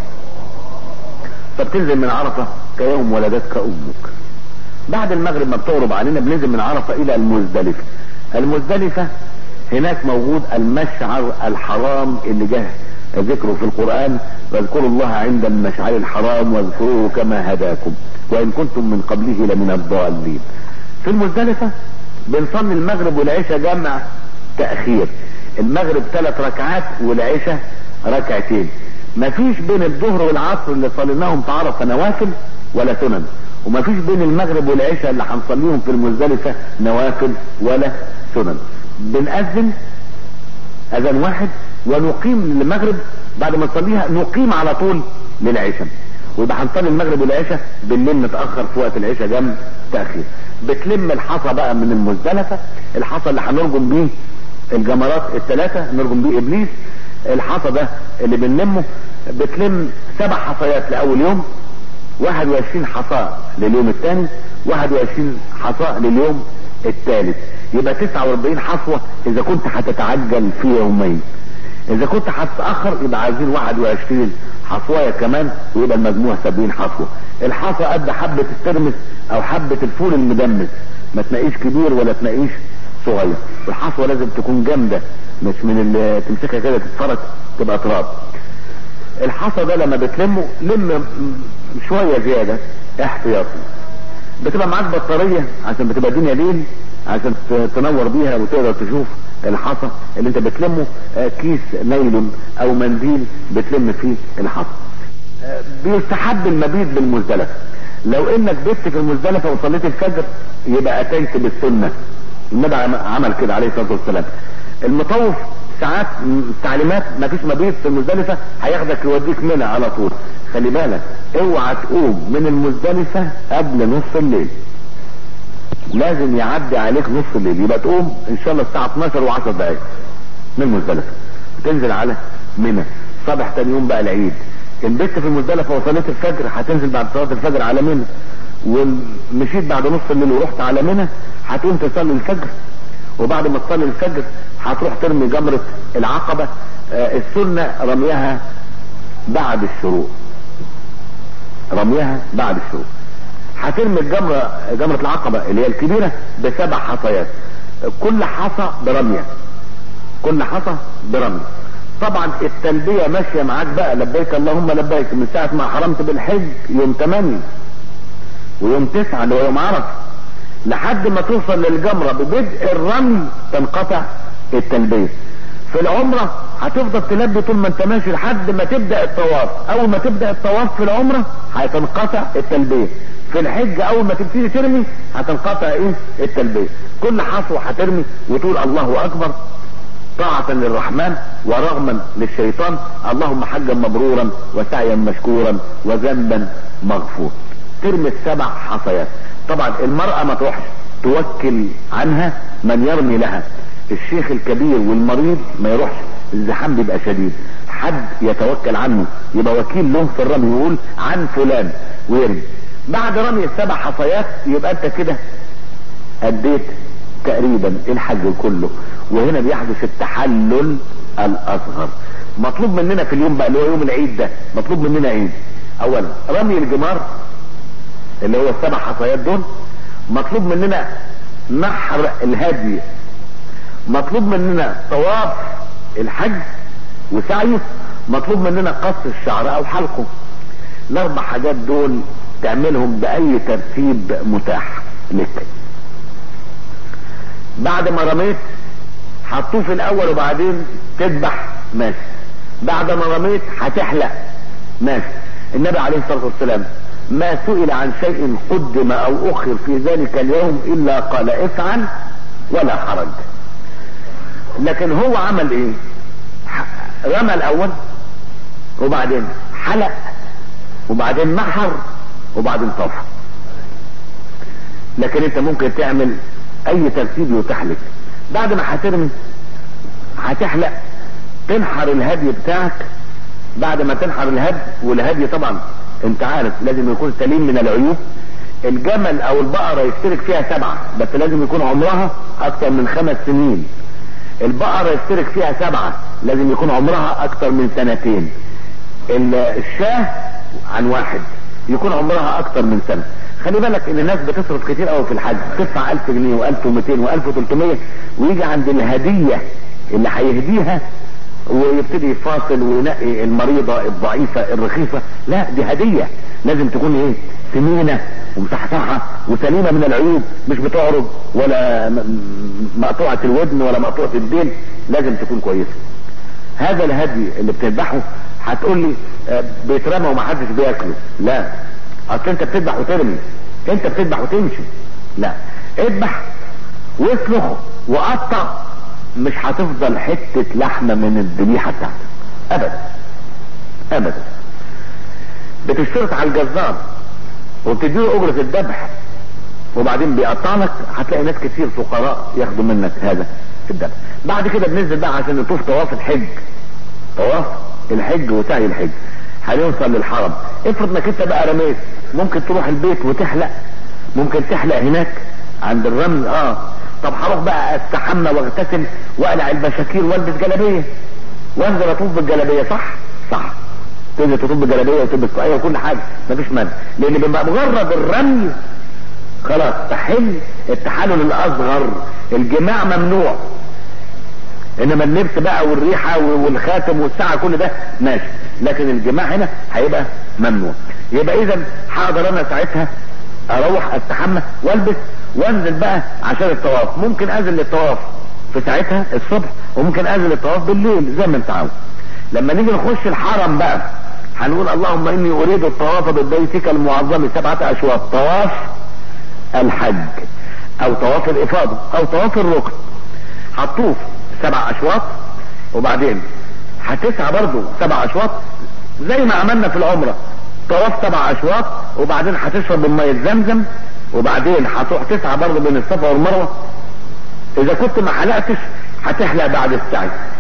فبتنزل من عرفة كيوم ولدتك أمك بعد المغرب ما بتغرب علينا بننزل من عرفة إلى المزدلفة المزدلفة هناك موجود المشعر الحرام اللي جه ذكره في القرآن واذكروا الله عند المشعر الحرام واذكروه كما هداكم وإن كنتم من قبله لمن الضالين في المزدلفة بنصلي المغرب والعشاء جمع تأخير المغرب ثلاث ركعات والعشاء ركعتين مفيش بين الظهر والعصر اللي صليناهم في عرفة نوافل ولا سنن ومفيش بين المغرب والعشاء اللي هنصليهم في المزدلفة نوافل ولا سنن بنأذن اذان واحد ونقيم المغرب بعد ما نصليها نقيم على طول للعشاء ويبقى هنصلي المغرب والعشاء بالليل نتاخر في وقت العشاء جنب تاخير بتلم الحصى بقى من المزدلفه الحصى اللي هنرجم بيه الجمرات الثلاثه نرجم بيه ابليس الحصى ده اللي بنلمه بتلم سبع حصيات لاول يوم 21 حصاة لليوم الثاني 21 حصاة لليوم الثالث يبقى 49 حصوة اذا كنت هتتعجل في يومين اذا كنت هتتأخر يبقى عايزين 21 حصواية كمان ويبقى المجموع 70 حصوة الحصى قد حبة الترمس او حبة الفول المدمس ما تنقيش كبير ولا تنقيش صغير والحصوة لازم تكون جامدة مش من اللي تمسكها كده تتفرج تبقى تراب الحصى ده لما بتلمه لم شوية زيادة احتياطي بتبقى معاك بطارية عشان بتبقى الدنيا ليل عشان تنور بيها وتقدر تشوف الحصى اللي انت بتلمه كيس نايلون او منديل بتلم فيه الحصى بيستحب المبيت بالمزدلفة لو انك بت في المزدلفة وصليت الفجر يبقى اتيت بالسنة النبي عمل كده عليه الصلاة والسلام المطوف ساعات تعليمات ما فيش مبيت في المزدلفة هياخدك يوديك منى على طول خلي بالك اوعى تقوم من المزدلفة قبل نص الليل لازم يعدي عليك نص الليل يبقى تقوم ان شاء الله الساعة 12 و10 دقايق من مزدلفة تنزل على منى صبح تاني يوم بقى العيد البت في المزدلفة وصلت الفجر هتنزل بعد صلاة الفجر على منى ومشيت بعد نص الليل ورحت على منى هتقوم تصلي الفجر وبعد ما تصلي الفجر هتروح ترمي جمرة العقبة آه السنة رميها بعد الشروق رميها بعد الشروق هترمي الجمرة جمرة العقبة اللي هي الكبيرة بسبع حصيات كل حصى برمية كل حصى برمية طبعا التلبية ماشية معاك بقى لبيك اللهم لبيك من ساعة ما حرمت بالحج يوم 8 ويوم 9 اللي هو يوم عرفة لحد ما توصل للجمرة ببدء الرمي تنقطع التلبية في العمرة هتفضل تلبي طول ما انت ماشي لحد ما تبدأ الطواف اول ما تبدأ الطواف في العمرة هتنقطع التلبية في الحج اول ما تبتدي ترمي هتنقطع ايه التلبية كل حصوة هترمي وتقول الله اكبر طاعة للرحمن ورغما للشيطان اللهم حجا مبرورا وسعيا مشكورا وذنبا مغفور ترمي السبع حصيات طبعا المرأة ما تروحش توكل عنها من يرمي لها الشيخ الكبير والمريض ما يروحش الزحام بيبقى شديد حد يتوكل عنه يبقى وكيل له في الرمي يقول عن فلان ويرمي بعد رمي السبع حصيات يبقى انت كده اديت تقريبا الحج كله وهنا بيحدث التحلل الاصغر مطلوب مننا في اليوم بقى اللي هو يوم العيد ده مطلوب مننا ايه اولا رمي الجمار اللي هو السبع حصيات دول مطلوب مننا نحر الهدي مطلوب مننا طواف الحج وسعيه مطلوب مننا قص الشعر او حلقه الاربع حاجات دول تعملهم باي ترتيب متاح لك بعد ما رميت هتطوف الاول وبعدين تذبح ماشي بعد ما رميت هتحلق ماشي النبي عليه الصلاه والسلام ما سئل عن شيء قدم او اخر في ذلك اليوم الا قال افعل ولا حرج لكن هو عمل ايه رمى الاول وبعدين حلق وبعدين محر وبعدين طاف لكن انت ممكن تعمل اي ترتيب يتاح لك بعد ما هترمي هتحلق تنحر الهدي بتاعك بعد ما تنحر الهدي والهدي طبعا انت عارف لازم يكون سليم من العيوب الجمل او البقرة يشترك فيها سبعة بس لازم يكون عمرها اكتر من خمس سنين البقرة يشترك فيها سبعة لازم يكون عمرها اكتر من سنتين الشاه عن واحد يكون عمرها اكتر من سنة خلي بالك ان الناس بتصرف كتير قوي في الحج تدفع 1000 جنيه و1200 و1300 ويجي عند الهدية اللي هيهديها ويبتدي يفاصل وينقي المريضة الضعيفة الرخيصة لا دي هدية لازم تكون ايه سمينة ومصحصحة وسليمة من العيوب مش بتعرض ولا مقطوعة الودن ولا مقطوعة الدين لازم تكون كويسة هذا الهدي اللي بتذبحه هتقول لي بيترمى ومحدش بياكله لا اصل انت بتذبح وترمي انت بتذبح وتمشي لا اذبح واصرخ وقطع مش هتفضل حتة لحمة من الذبيحة بتاعتك ابدا ابدا بتشترط على الجزار وبتديله اجرة الذبح وبعدين بيقطع لك هتلاقي ناس كتير فقراء ياخدوا منك هذا في الذبح بعد كده بننزل بقى عشان نطوف طواف الحج طواف الحج وسعي الحج هنوصل للحرم افرض انك انت بقى رميت ممكن تروح البيت وتحلق ممكن تحلق هناك عند الرمل اه طب هروح بقى استحمى واغتسل واقلع البشاكير والبس جلابيه وانزل اطوف بالجلابيه صح صح تنزل تطوف بالجلابيه وتلبس ايوه كل حاجه مفيش مانع لان بيبقى مجرد الرمي خلاص تحل التحلل الاصغر الجماع ممنوع انما اللبس بقى والريحه والخاتم والساعه كل ده ماشي لكن الجماع هنا هيبقى ممنوع يبقى اذا هقدر انا ساعتها اروح استحمى والبس وانزل بقى عشان الطواف ممكن انزل للطواف في ساعتها الصبح وممكن انزل الطواف بالليل زي ما انت عاوز لما نيجي نخش الحرم بقى هنقول اللهم اني اريد الطواف ببيتك المعظم سبعة اشواط طواف الحج او طواف الافاضة او طواف الركن هتطوف سبع اشواط وبعدين هتسعى برضو سبع اشواط زي ما عملنا في العمرة طواف سبع اشواط وبعدين هتشرب من مية زمزم وبعدين هتروح تسعى برضو بين الصفا والمروة اذا كنت ما حلقتش هتحلق بعد السعي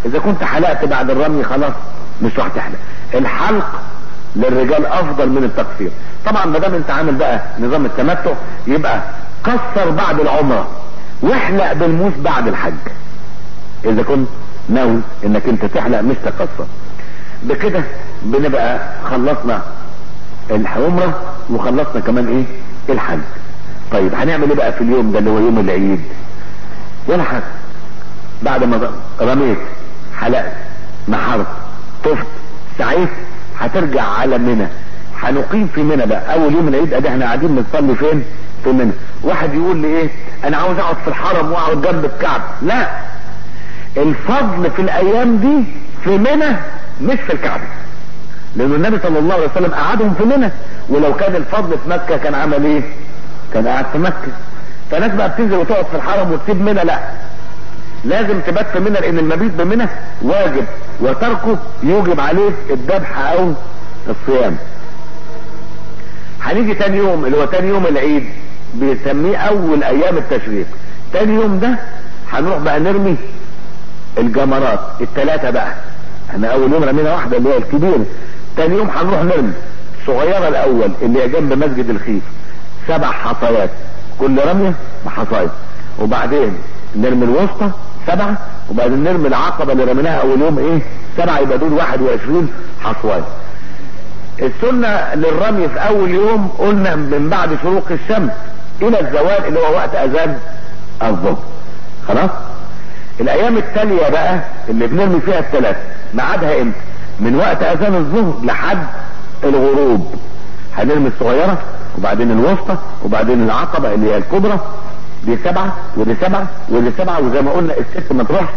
اذا كنت حلقت بعد الرمي خلاص مش راح تحلق الحلق للرجال افضل من التقصير طبعا ما دام انت عامل بقى نظام التمتع يبقى قصر بعد العمره واحلق بالموس بعد الحج اذا كنت ناوي انك انت تحلق مش تقصر بكده بنبقى خلصنا العمره وخلصنا كمان ايه الحج طيب هنعمل ايه بقى في اليوم ده اللي هو يوم العيد ولا حاجه بعد ما رميت حلقت نحرت طفت سعيت هترجع على منى هنقيم في منى بقى اول يوم العيد ادي احنا قاعدين بنصلي فين في منى واحد يقول لي ايه انا عاوز اقعد في الحرم واقعد جنب الكعب لا الفضل في الايام دي في منى مش في الكعبه لان النبي صلى الله عليه وسلم قعدهم في منى ولو كان الفضل في مكه كان عمل ايه كان قاعد في مكه فناس بقى بتنزل وتقعد في الحرم وتسيب منى لا لازم تبات في منى لان المبيت بمنى واجب وتركه يوجب عليه الذبح او الصيام هنيجي تاني يوم اللي هو تاني يوم العيد بيسميه اول ايام التشريق تاني يوم ده هنروح بقى نرمي الجمرات الثلاثة بقى احنا اول يوم رمينا واحدة اللي هي الكبير تاني يوم هنروح نرمي الصغيرة الاول اللي هي جنب مسجد الخيف سبع حصيات كل رمية بحصاية وبعدين نرمي الوسطى سبعة وبعدين نرمي العقبة اللي رميناها اول يوم ايه سبعة يبقى دول 21 حصواية السنة للرمي في اول يوم قلنا من بعد شروق الشمس الى الزوال اللي هو وقت اذان الظهر خلاص الايام التالية بقى اللي بنرمي فيها الثلاث ميعادها امتى من وقت اذان الظهر لحد الغروب هنرمي الصغيرة وبعدين الوسطى وبعدين العقبة اللي هي الكبرى دي سبعة ودي سبعة ودي سبعة وزي ما قلنا الست ما تروحش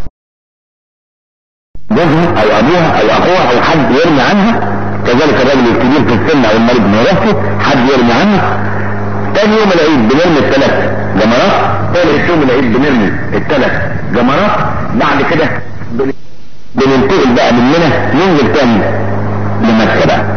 جوزها او ابوها او اخوها او حد يرمي عنها كذلك الرجل الكبير في السن او المريض من راسه حد يرمي عنها تاني يوم العيد بنرمي الثلاث جمرات ثالث يوم العيد بنرمي الثلاث جمرات بعد كده بن- بننتقل بقى مننا ننزل تاني لمكة بقى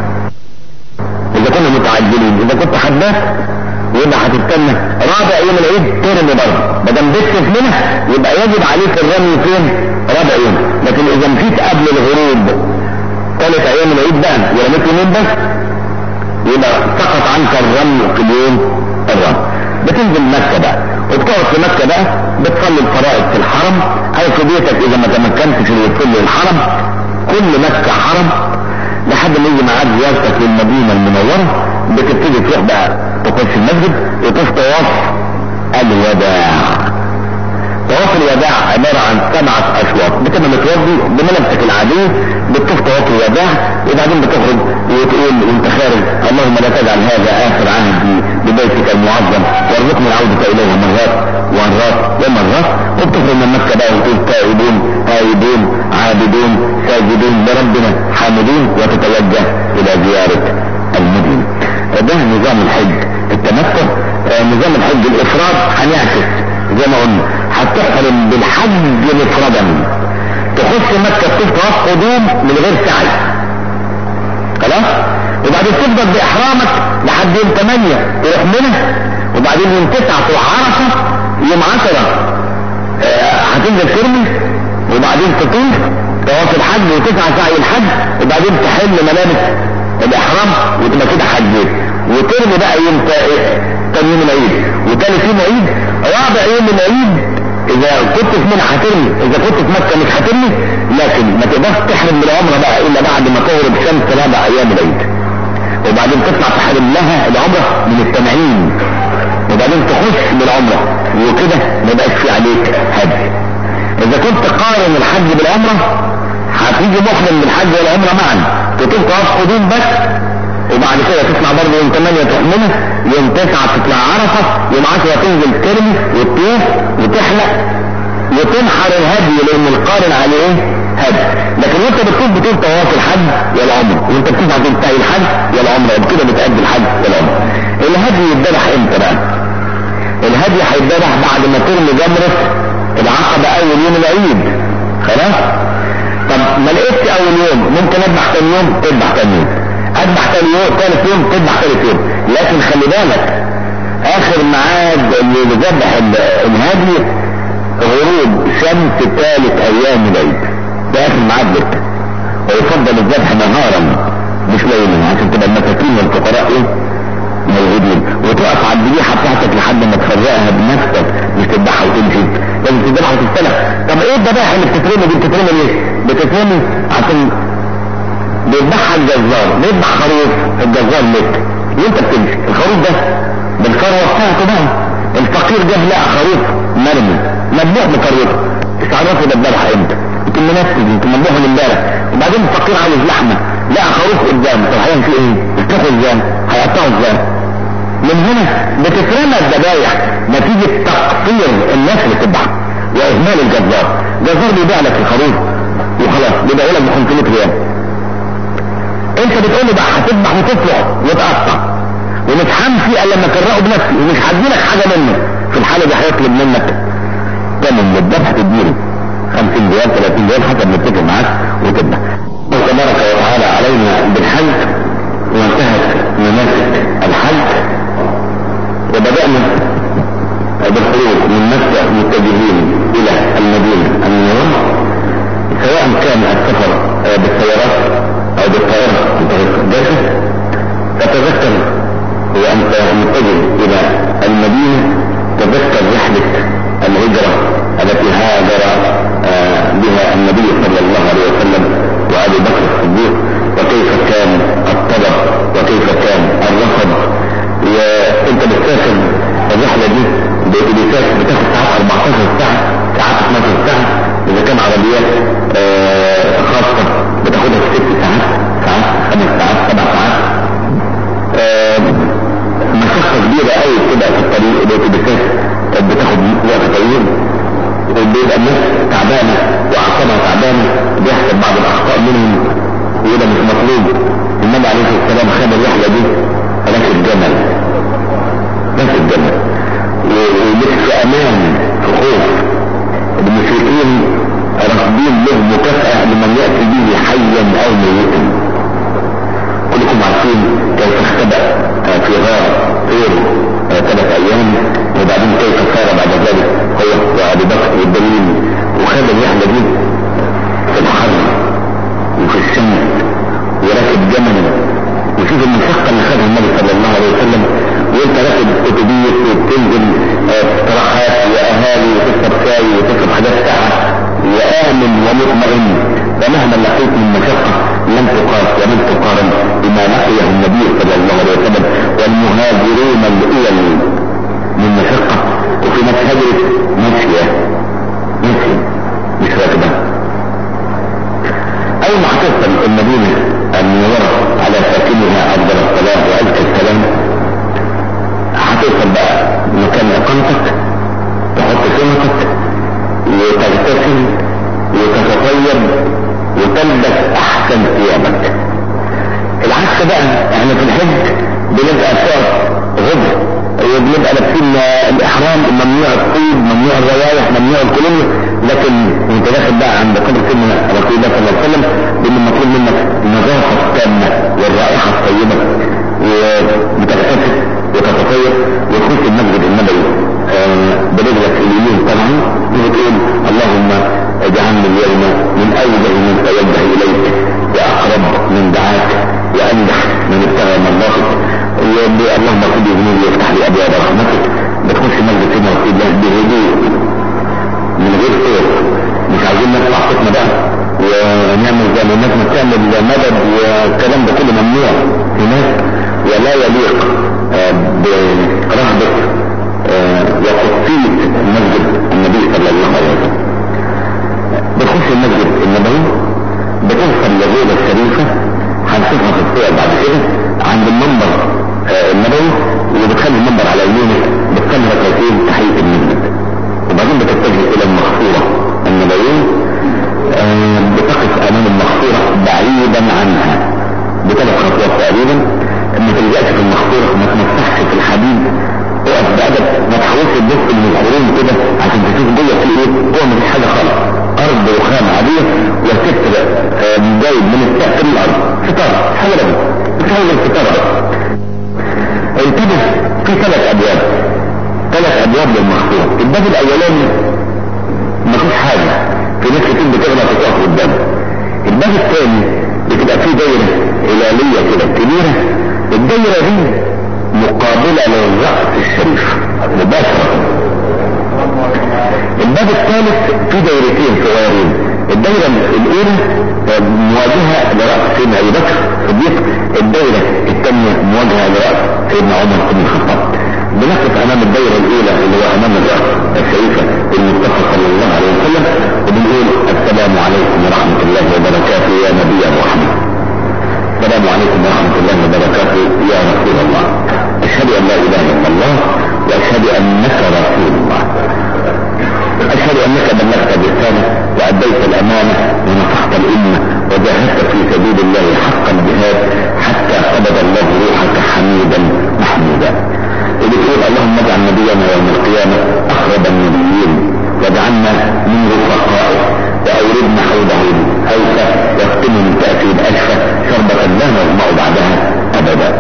اذا كنا متعجلين اذا كنت حباه يبقى هتستنى رابع يوم العيد ترمي برضه ما دام بت في منها يبقى يجب عليك الرمي فين رابع يوم لكن اذا مشيت قبل الغروب ثالث ايام العيد بقى ورميت يومين بس يبقى سقط عنك الرمي في اليوم الرمي بتنزل مكة بقى وبتقعد في مكة بقى بتصلي الفرائض في الحرم او في بيتك اذا ما تمكنتش الوصول للحرم كل مكة حرم لحد ما يجي ميعاد زيارتك للمدينة المنورة بتبتدي تروح بقى تخش المسجد وتطوف طواف الوداع طواف الوداع عبارة عن سبعة أشواط بتبقى متوضي بملابسك العادية بتطوف طواف الوداع وبعدين بتخرج وتقول وانت خارج اللهم لا تجعل هذا آخر عهدي ببيتك المعظم وارزقني العودة إليه مرات ومرات ومرات وبتخرج من مكة بقى وتقول تائبون آيبون عابدون ساجدون لربنا حامدون وتتوجه إلى زيارة المدينة ده نظام الحج التمتع آه، نظام الحج الإفراد هنعكس زي ما قلنا هتحرم بالحج مفردا تخش مكة تطوف طواف قدوم من غير سعي خلاص وبعدين تفضل بإحرامك لحد يوم 8 تروح منى وبعدين يوم 9 تروح عرفة يوم 10 آه، هتنزل ترمي وبعدين تطوف طواف الحج وتسعى سعي الحج وبعدين تحل ملابس الإحرام وتبقى كده حجيت وترمي بقى يوم تا- تاني يوم العيد وتالت يوم العيد رابع يوم العيد اذا كنت في منى هترمي اذا كنت في مكه مش هترمي لكن ما تقدرش تحرم بالعمره بقى الا بعد ما تغرب شمس رابع ايام العيد وبعدين تطلع تحرم لها العمره من التنعيم وبعدين تخش بالعمره وكده ما يبقاش في عليك هدي اذا كنت قارن الحج بالعمره هتيجي محرم بالحج والعمره معا تطوف طواف قدوم بس وبعد كده تطلع برضه يوم 8 تحمله يوم 9 تطلع عرفة يوم 10 تنزل ترمي وتطوف وتحلق وتنحر الهدي لان القارن عليه ايه؟ هدي لكن وانت بتطوف بتقول طواف الحج والعمره وانت بتسعى تنتهي الحج والعمره وبكده بتأدي الحج والعمره الهدي يتذبح امتى بقى؟ الهدي هيتذبح بعد ما ترمي جمرة العقبة اول يوم العيد خلاص؟ طب ما لقيتش اول يوم ممكن اذبح تاني يوم تذبح تاني يوم اذبح تاني يوم ثالث يوم تذبح ثالث يوم لكن خلي بالك اخر ميعاد اللي بذبح ال- الهدي غروب شمس ثالث ايام العيد ده اخر ميعاد لك ويفضل الذبح نهارا مش ليلا عشان تبقى المساكين والفقراء ايه موجودين وتقف على الذبيحه بتاعتك لحد ما تفرقها بنفسك مش تذبحها وتمشي لازم تذبحها وتستلح طب ايه الذبائح اللي بتترمي دي بتترمي ليه؟ بتترمي عشان بيذبحها الجزار بيذبح خروف الجزار لك وانت بتمشي الخروف ده بالثروه بتاعته بقى الفقير جاب لقى خروف مرمي مذبوح بثروته تعرفوا ده اتذبح امتى يمكن منفذ يمكن مذبوح من امبارح وبعدين الفقير عاوز لحمه لقى خروف قدامه طب هيعمل فيه ايه؟ يفتحه ازاي؟ هيقطعه ازاي؟ من هنا بتترمى الذبايح نتيجة تقصير الناس اللي بتذبح واهمال الجزار الجزار بيبيع لك الخروف وخلاص بيبيع لك ب 500 ريال انت بتقول له بقى هتذبح وتطلع وتقطع ومش همشي الا لما تفرقه بنفسي ومش هديلك حاجه منه في الحاله دي هيطلب منك ثمن للذبح تديله 50 ريال 30 ريال حسب نتفق معاك وتذبح الله تبارك وتعالى علينا بالحج وانتهت مناسك الحج وبدأنا بالخروج من مكة متجهين إلى المدينة المنورة سواء كان السفر بالسيارات أو بالطائرة جاهزة فتذكر وأنت متجه إلى المدينة تذكر رحلة الهجرة التي هاجر بها النبي صلى الله عليه وسلم وأبي بكر الصديق وكيف كان الطلب وكيف كان الرفض وانت بتسافر الرحلة دي بأتوبيسات بتاخد ساعات 14 ساعة ساعات 12 ساعة إذا كان عربيات آه خاصة بتاخدها في ست ساعات ساعات خمس ساعات سبع ساعات آه مشقة كبيرة قوي بتبقى في الطريق الأتوبيسات بتاخد وقت طويل وبيبقى الناس تعبانة وأعصابها تعبانة بيحصل بعض الأخطاء منهم وده مش مطلوب النبي عليه الصلاة والسلام خد الرحلة دي راكب جمل راكب جمل ومش في امان في خوف المشركين راكبين له مكافأة لمن يأتي به حيا او ميتا كلكم عارفين كيف اختبأ في غار طير ثلاث ايام وبعدين كيف صار بعد ذلك هو وابو بكر والدليل وخد الرحلة دي في الحر وفي الشمس وراكب جمل وشوف المشقة اللي خدها النبي صلى الله عليه وسلم وانت راكب اتوبيس وبتنزل استراحات واهالي وتشرب شاي وتشرب حاجات ساعة وامن ومطمئن فمهما لقيت من مشقة لم تقاس ولم تقارن بما لقيه النبي صلى الله عليه وسلم والمهاجرون الاول من مشقة وفي ناس هجرت ماشية ماشية مش راكبة اول ما هتوصل المدينة المنورة على ساكنها افضل الصلاة وازكى السلام هتوصل بقى مكان اقامتك تحط شنطك وتغتسل وتتطيب وتلبس احسن ثيابك العكس بقى احنا في الحج بنبقى شهر غبر وبنبقى لابسين الاحرام ممنوع الطيب ممنوع الروايح ممنوع الكلام لكن انت داخل بقى عند قدر سيدنا رسول الله صلى الله عليه وسلم بان المطلوب منك النظافه التامه والرائحه الطيبه وبتغتسل وتتطيب وتخش المسجد النبوي برجلك اليمين طبعا وتقول اللهم اجعلني اليوم من اوجه من توجه اليك واقرب من دعاك وانجح من ابتغى مرضاتك اللهم خذ ذنوبي وافتح لي ابواب رحمتك بتخش مسجد سيدنا رسول الله بهدوء من غير صوت مش عايزين نرفع صوتنا بقى ونعمل زي ما الناس بتعمل مدد والكلام ده كله ممنوع هناك ولا يليق برهبة وقدسية المسجد النبي صلى الله عليه وسلم بتخش المسجد النبوي بتوصل للروضة الشريفة هنشوفها في الصور بعد كده عند المنبر النبوي وبتخلي المنبر على يمينك بتصلي ركعتين تحية المسجد وبعدين بتتجه الى المغفورة النبوية آه بتقف امام المغفورة بعيدا عنها بثلاث خطوات تقريبا ما تلجأش في المغفورة ما تمسحش في الحديد اقف بأدب ما تحاولش تبص من الخروج كده عشان تشوف جوه في ايه جوه مفيش حاجة خالص ارض رخام عادية وستر آه جايب من السقف للارض ستارة حاجة لبس بتحاول الستارة انتبه في ثلاث ابواب ثلاث ابواب للمغفورة الباب الاولاني مفيش حاجة في ناس كتير بتغلط وتقف قدامه الباب الثاني بتبقى فيه دايرة هلالية كده كبيرة الدايرة دي مقابلة للرأس الشريف مباشرة الباب الثالث فيه دايرتين صغيرين الدايرة الأولى مواجهة لرأس سيدنا أبي بكر الصديق الدايرة الثانية مواجهة لرأس سيدنا عمر بن الخطاب بنقف أمام الدايرة الأولى اللي هو أمام الرأس الشريفة المصطفى صلى الله عليه وسلم وبنقول السلام عليكم ورحمة الله وبركاته يا نبي الرحمة السلام عليكم ورحمة الله وبركاته يا رسول الله أشهد أن لا إله إلا الله وأشهد أنك رسول الله أشهد أنك بلغت الرسالة وأديت الأمانة ونصحت الأمة وجاهدت في سبيل الله حق الجهاد حتى قبض الله روحك حميدا محمودا وبتقول اللهم اجعل نبينا يوم القيامة أقرب النبيين واجعلنا من رفقائه وأوردنا حوضه الأوفى واختم من تأتي الأشفى شربة لا نظمأ بعدها أبدا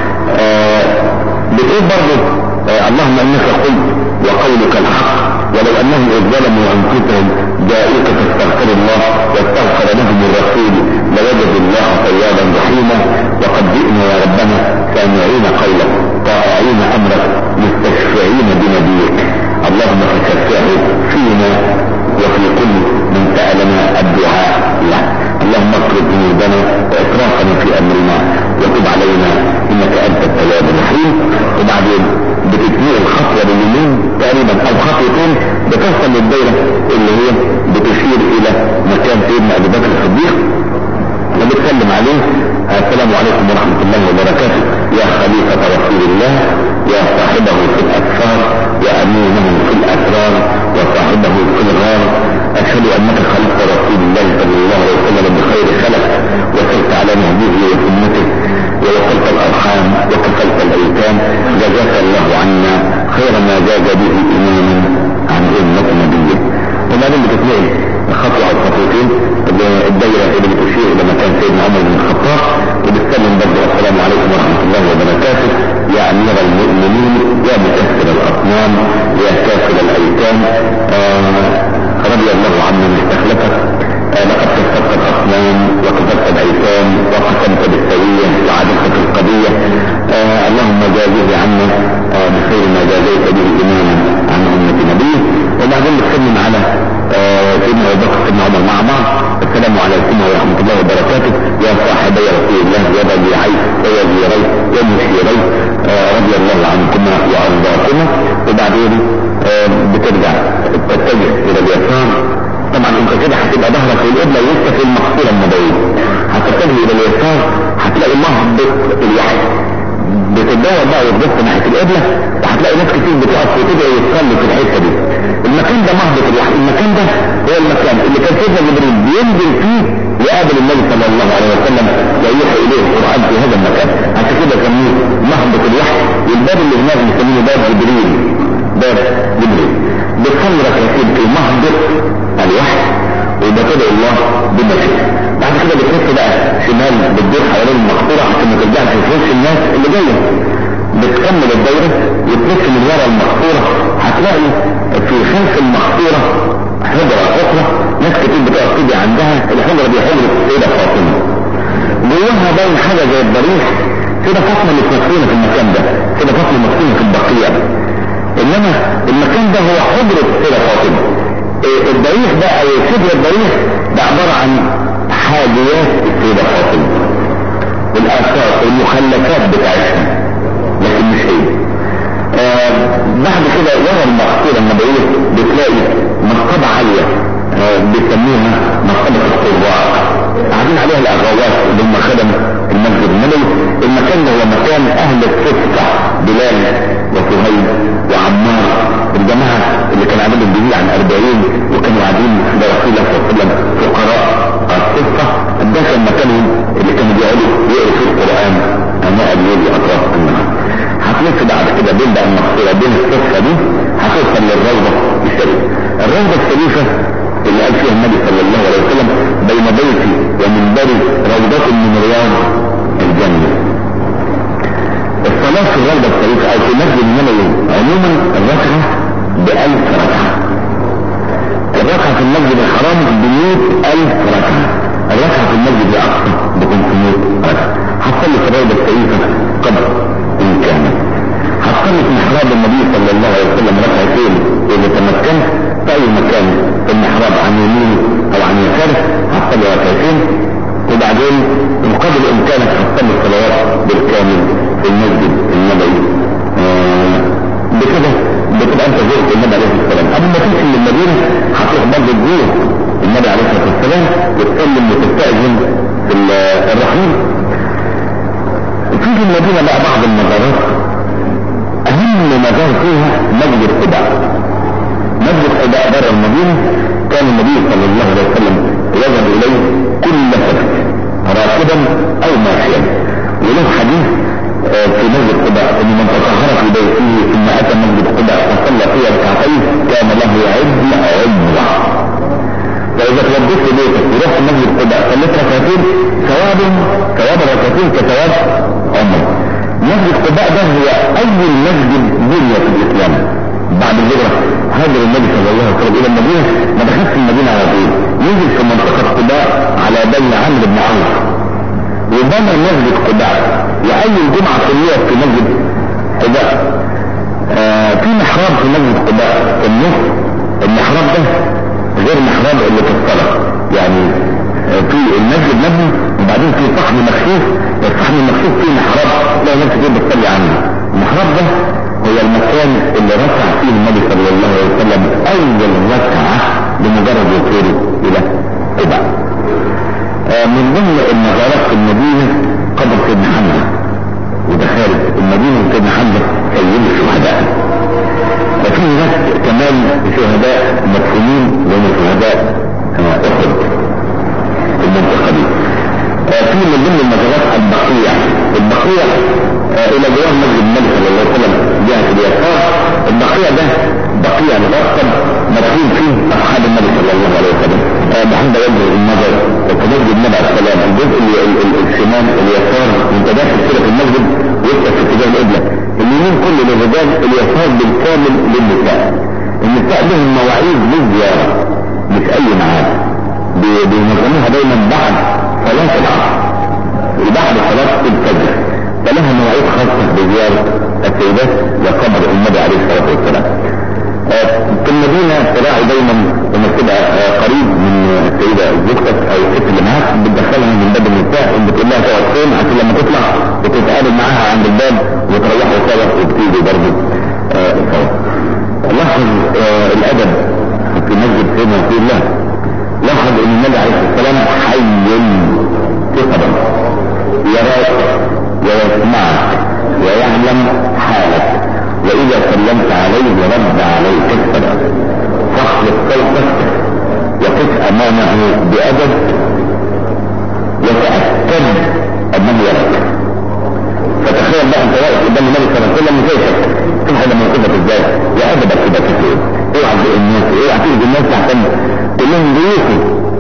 آه بتقول برضه آه اللهم انك قلت وقولك الحق ولو انهم اذ ظلموا انفسهم جاءوك فاستغفر الله واستغفر لهم الرسول لوجدوا الله توابا رحيما وقد جئنا يا ربنا سامعين قولك طائعين امرك مستشفعين بنبيك اللهم فشفعه فينا وفي كل من سالنا الدعاء له اللهم اطرد ذنوبنا واسرافنا في امرنا وتب علينا انك انت التواب الرحيم وبعدين بتتنقل الخطوه باليمين تقريبا او خطوتين بتوصل للدايره اللي هي بتشير الى مكان سيدنا ابي بكر الصديق وبتسلم عليه السلام عليكم ورحمه الله وبركاته يا خليفه رسول الله يا صاحبه في الاسفار وامينه في الاسرار وصاحبه في الغار اشهد انك خلقت رسول الله صلى الله عليه وسلم بخير خلق وسرت على نهجه وسنته ووصلت الارحام وكفلت الايتام جزاك الله عنا خير ما جاز به اماما عن امه نبيه وبعدين بتتنقل خطوه او خطوتين الدايره اللي بتشير الى مكان سيدنا عمر بن الخطاب وبتسلم برضه السلام عليكم ورحمه الله وبركاته يا امير المؤمنين يا مكسر الاصنام يا كافر الايتام آه رضي الله عمن استخلفك آه لقد كسرت الاصنام وكسرت الايتام وقسمت بالسويه وعدلت في القضيه آه اللهم جازه عنا آه بخير ما جازيت به اماما عن امه نبيه وبعدين بتسلم على سيدنا ابو بكر سيدنا عمر مع بعض السلام عليكم ورحمه الله وبركاته يا صاحبي رسول الله يا بديعي ووزيري ومشيري رضي الله عنكما وارضاكما وبعدين بترجع تتجه الى اليسار طبعا انت كده هتبقى ظهرك للقبله ولسه في المقصوره النبويه هتتجه الى اليسار هتلاقي مهبط الوحي بتدور بقى وتبص ناحيه القبله وهتلاقي ناس كتير بتقف وتدعي وتصلي في الحته دي المكان ده مهبط الوحي المكان ده هو المكان اللي كان سيدنا جبريل بينزل فيه يقابل النبي صلى الله عليه وسلم ويوحي اليه القران في هذا المكان عشان كده سموه مهبط الوحي والباب اللي هناك بيسموه باب جبريل باب جبريل بتصلي ركعتين في مهبط الوحي وبتدعو الله بمشيئه بعد كده بتلف بقى شمال بتدور حوالين المقصوره عشان ما ترجعش في وش الناس اللي جايه بتكمل الدايره وتلف من ورا المقصوره هتلاقي في خلف المقصوره حجره اخرى ناس كتير بتقف تيجي عندها الحجره دي حجره السيده فاطمه جواها باين حاجه زي الضريح كده فاطمه مش مسكونه في المكان ده كده فاطمه مسكونه في البقيه انما المكان ده هو حجره السيده فاطمه الضريح ده او شبه الضريح ده عباره عن حاجيات السيدة فاطمة والآثار المخلفات بتاعتها لكن مش هي آه بعد كده ورا المقصورة النبوية بتلاقي مرتبة عالية آه بيسموها مرتبة القراء قاعدين عليها الأغواات اللي هم خدموا المسجد النبوي المكان ده هو مكان أهل الصفة بلال وسهيل وعمار الجماعة اللي كانوا عاملين الجديد عن 40 وكانوا قاعدين لرسول الله صلى الله عليه وسلم فقراء القصة ده كان مكانهم اللي كانوا بيقعدوا يقروا فيه القرآن أناء الليل وأطراف النهار هتلف بعد كده بين بقى المقصورة بين الصفة دي هتوصل للروضة الشريفة الروضة الشريفة اللي قال فيها النبي صلى الله عليه وسلم بين بيتي ومنبري روضة من رياض الجنة الصلاة في الروضة الشريفة أو في مسجد النبوي عموما الركعة بألف ركعة الركعة في المسجد الحرام بمئة ألف ركعة الركعة في المسجد الأقصى ب 500 ركعة هتصلي في الروضة الشريفة قدر إمكانك هتصلي في محراب النبي صلى الله عليه وسلم ركعتين إذا تمكنت في أي مكان في المحراب عن يمينه أو عن يساره هتصلي ركعتين وبعدين من قدر إمكانك هتصلي الصلوات بالكامل في المسجد النبوي آه بكده بتبقى انت زرت النبي عليه الصلاه والسلام قبل ما تمشي من المدينه هتروح برضه تزور النبي عليه الصلاه والسلام وتسلم وتستاذن في الرحيم في في المدينه بقى بعض المزارات اهم مزار فيها مسجد قباء مسجد قباء بره المدينه كان النبي صلى الله عليه وسلم يذهب اليه كل سبت راكبا او ماشيا وله حديث في مسجد قباء ان من تطهر في بيته ثم اتى مسجد قباء وصلى فيه ركعتين كان له عدل عمره فاذا توضيت في بيتك ورحت مسجد قباء صليت ركعتين ثواب ثواب ركعتين كثواب عمره مسجد قباء ده هو اول مسجد بني في الاسلام بعد الهجرة هاجر النبي صلى الله عليه وسلم الى المدينة ما دخلش المدينة على طول نزل في منطقة قباء على بني عمرو بن عوف وبنى مسجد قباء واي جمعة صليت في مسجد قباء آه في محراب في مسجد قباء النص المحراب ده غير المحراب اللي في الصلاة يعني آه في المسجد مبني وبعدين في صحن مخصوص الصحن المخصوص فيه محراب لا ناس كتير بتصلي عنه المحراب ده هو المكان اللي رفع فيه النبي صلى الله عليه وسلم اول ركعة بمجرد وصوله الى قباء آه من ضمن المغارات في المدينة قبر سيدنا حمزة وده خارج المدينة سيدنا حمزة سيد الشهداء وفي ناس كمان شهداء مدفونين وهم شهداء احد في المنطقة دي آه في من ضمن المغارات البقيع البقيع آه الى جوار مسجد النبي صلى الله عليه وسلم جهة اليسار البقيع ده بقيع مرتب مدفون فيه اصحاب النبي صلى الله عليه وسلم بحب يوجه النظر وتمجد النبي عليه السلام الجزء الشمال اليسار وانت داخل كده في المسجد ويفتح في اتجاه القبله اليمين كله للرجال اليسار بالكامل للنساء النساء لهم مواعيد للزياره مش اي ميعاد بينظموها دايما بعد صلاه العصر وبعد صلاه الفجر فلها مواعيد خاصه بزياره السيدات لقبر النبي عليه الصلاه والسلام في المدينة تراعي دايما لما تبقى قريب من السيدة زوجتك او الست اللي معاك بتدخلها من باب النساء وبتقول لها تقعد فين عشان لما تطلع وتتقابل معاها عند الباب وتروحوا سوا وبتيجوا برضه سوا. لاحظ الادب في مسجد سيدنا رسول الله لاحظ ان النبي عليه الصلاه والسلام حي في قدم يراك ويسمعك ويعلم حالك واذا سلمت عليه رد عليك السلام فاخلق صوتك وقف امامه بادب وتاكد انه يراك فتخيل بقى انت واقف قدام النبي صلى الله عليه وسلم كيفك شوف هذا موقفك ازاي وادبك كده كتير اوعى تضايق الناس اوعى تيجي الناس عشان كلهم ضيوفي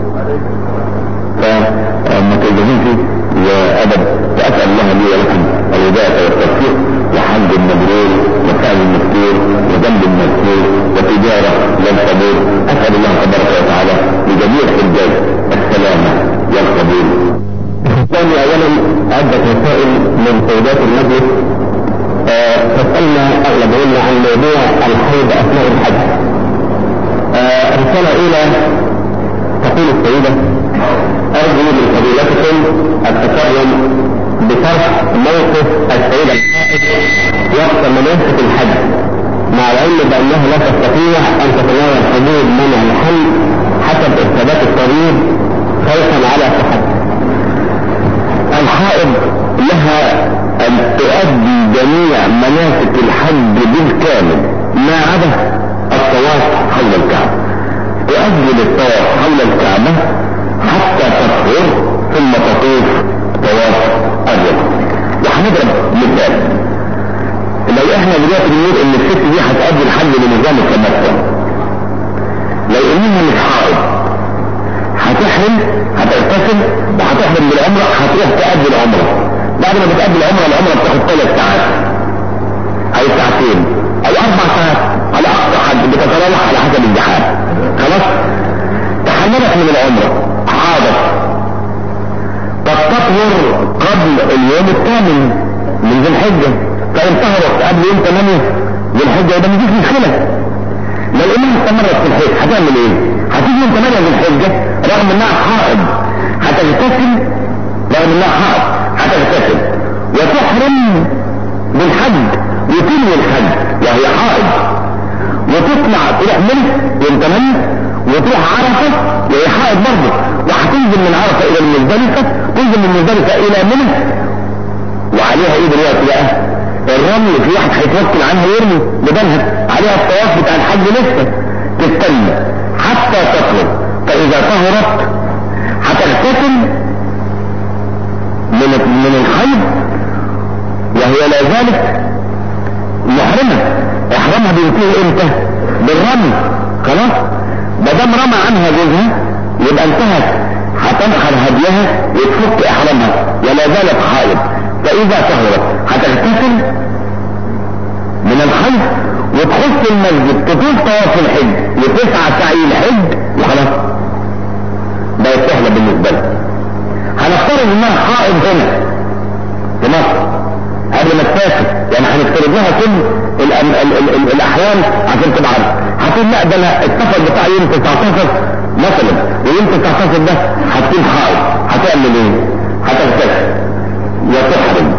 فما تلزموش وادب واسال الله لي ولكم الهدايه والتوفيق وحج المبرور وسعي المذكور وذنب المذكور وتجارة لن تبور أسأل الله تبارك وتعالى لجميع الحجاج السلامة والقبول ثاني أولا عدة رسائل من سيدات المجلس أه تسألنا أغلبهن عن موضوع الحيض أثناء الحج أه رسالة أولى تقول السيدة أرجو من فضيلتكم التكرم بطرح موقف السيدة الحائض وقت مناسك الحج مع العلم بأنها لا تستطيع أن تتناول حدود منع الحمل حسب إثبات الطبيب خوفا على صحتها. الحائض لها أن تؤدي جميع مناسك الحج بالكامل ما عدا الطواف حول الكعبة. تؤدي للطواف حول الكعبة حتى تطهر ثم تطوف طواف الركن. وهنضرب مثال لو احنا دلوقتي بنقول ان الست دي هتأدي الحج بنظام التمتع لو انها مش حائض هتحرم هتغتسل وهتحرم بالعمرة هتروح تأدي العمرة بعد ما بتأدي العمرة العمرة بتاخد ثلاث ساعات او ساعتين او اربع ساعات على اقصى حد بتتراوح على حسب الزحام خلاص تحملت من العمرة حاضر تطهر قبل اليوم الثامن من ذي الحجة فإن طهرت قبل يوم 8 ذي الحجة يبقى مفيش مشكلة لو الإمام استمرت في الحج هتعمل إيه؟ هتيجي يوم 8 ذي الحجة رغم إنها حائض هتغتسل رغم إنها حائض هتغتسل وتحرم بالحج وتنوي الحج وهي حائض وتطلع تروح منه يوم 8 وتروح عرفة وهي حائض برضه وهتنزل من عرفة الى المزدلفة تنزل من المزدلفة الى منى وعليها ايه دلوقتي بقى الرمل في واحد هيتوكل عنها يرمي بدنها عليها الطواف بتاع الحج لسه تستنى حتى تطهر فاذا طهرت هتغتسل من من الحيض وهي لا زالت محرمة احرامها بينتهي امتى بالرمي خلاص ما دام رمى عنها جوزها يبقى انتهت هتنحر هديها وتفك احرامها ولا زالت حائض فاذا طهرت هتغتسل من الحيض وتخش المسجد تطوف طواف الحج وتسعى سعي الحج وخلاص بقت سهله بالنسبه لها هنفترض انها حائض هنا في مصر قبل ما تسافر يعني هنفترض لها كل ال ال ال ال الاحوال عشان تبقى عارف هتقول لا ده انا السفر بتاعي يوم 19 مثلا ويوم 19 ده هتكون حائض هتعمل ايه؟ هتغتسل وتحرم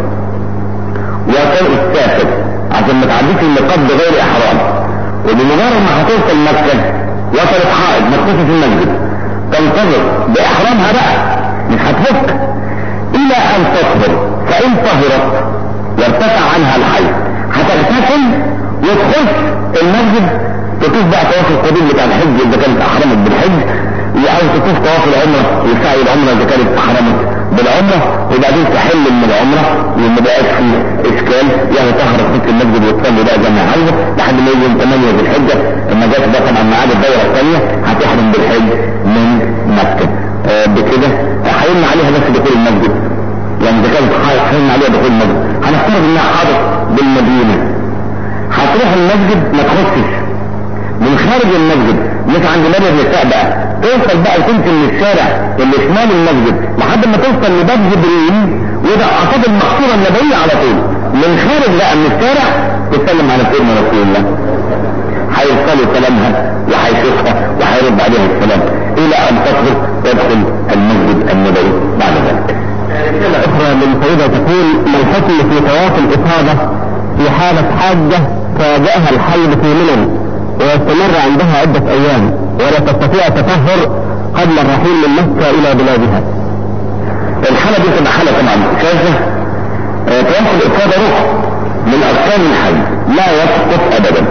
وتسافر عشان ما تعديش النقاط بغير احرام وبمجرد ما هتوصل مكه وصلت حائض ما تخش في المسجد تنتظر باحرامها بقى مش هتفك الى ان تطهر فان طهرت وارتفع عنها الحي هتغتسل وتخش المسجد تطوف بقى طواف القدوم بتاع الحج اذا كانت احرمت بالحج او تطوف طواف العمره وسعي العمره اذا كانت احرمت بالعمره وبعدين تحل من العمره وما بقاش في اشكال يعني تهرب تخش المسجد وتصلي بقى زي ما عايزه لحد ما يجي يوم 8 ذي الحجه لما جات بقى طبعا ميعاد الدوره الثانيه هتحرم بالحج من مكه آه بكده هيمنع عليها بس دخول المسجد يعني اذا كانت حرم عليها دخول المسجد هنفترض انها حاضر بالمدينة هتروح المسجد ما تخشش من خارج المسجد مش عند باب النساء بقى توصل بقى تمشي من الشارع اللي شمال المسجد لحد ما توصل لباب جبريل وده قصاد المقصورة النبوية على طول من خارج بقى من الشارع تسلم على سيدنا رسول الله هيوصلوا كلامها وهيشوفها وهيرد عليها السلام الى ان تخرج تدخل المسجد النبوي بعد ذلك رسالة أخرى من فائدة تقول ما الحكم في طواف الإفاضة في حالة حاجة فاجأها الحيض في منن ويستمر عندها عدة أيام ولا تستطيع التطهر قبل الرحيل من مكة إلى بلادها. الحالة دي تبقى حالة طبعا شاذة طواف الإفاضة ركن من أركان الحج لا يسقط أبدا.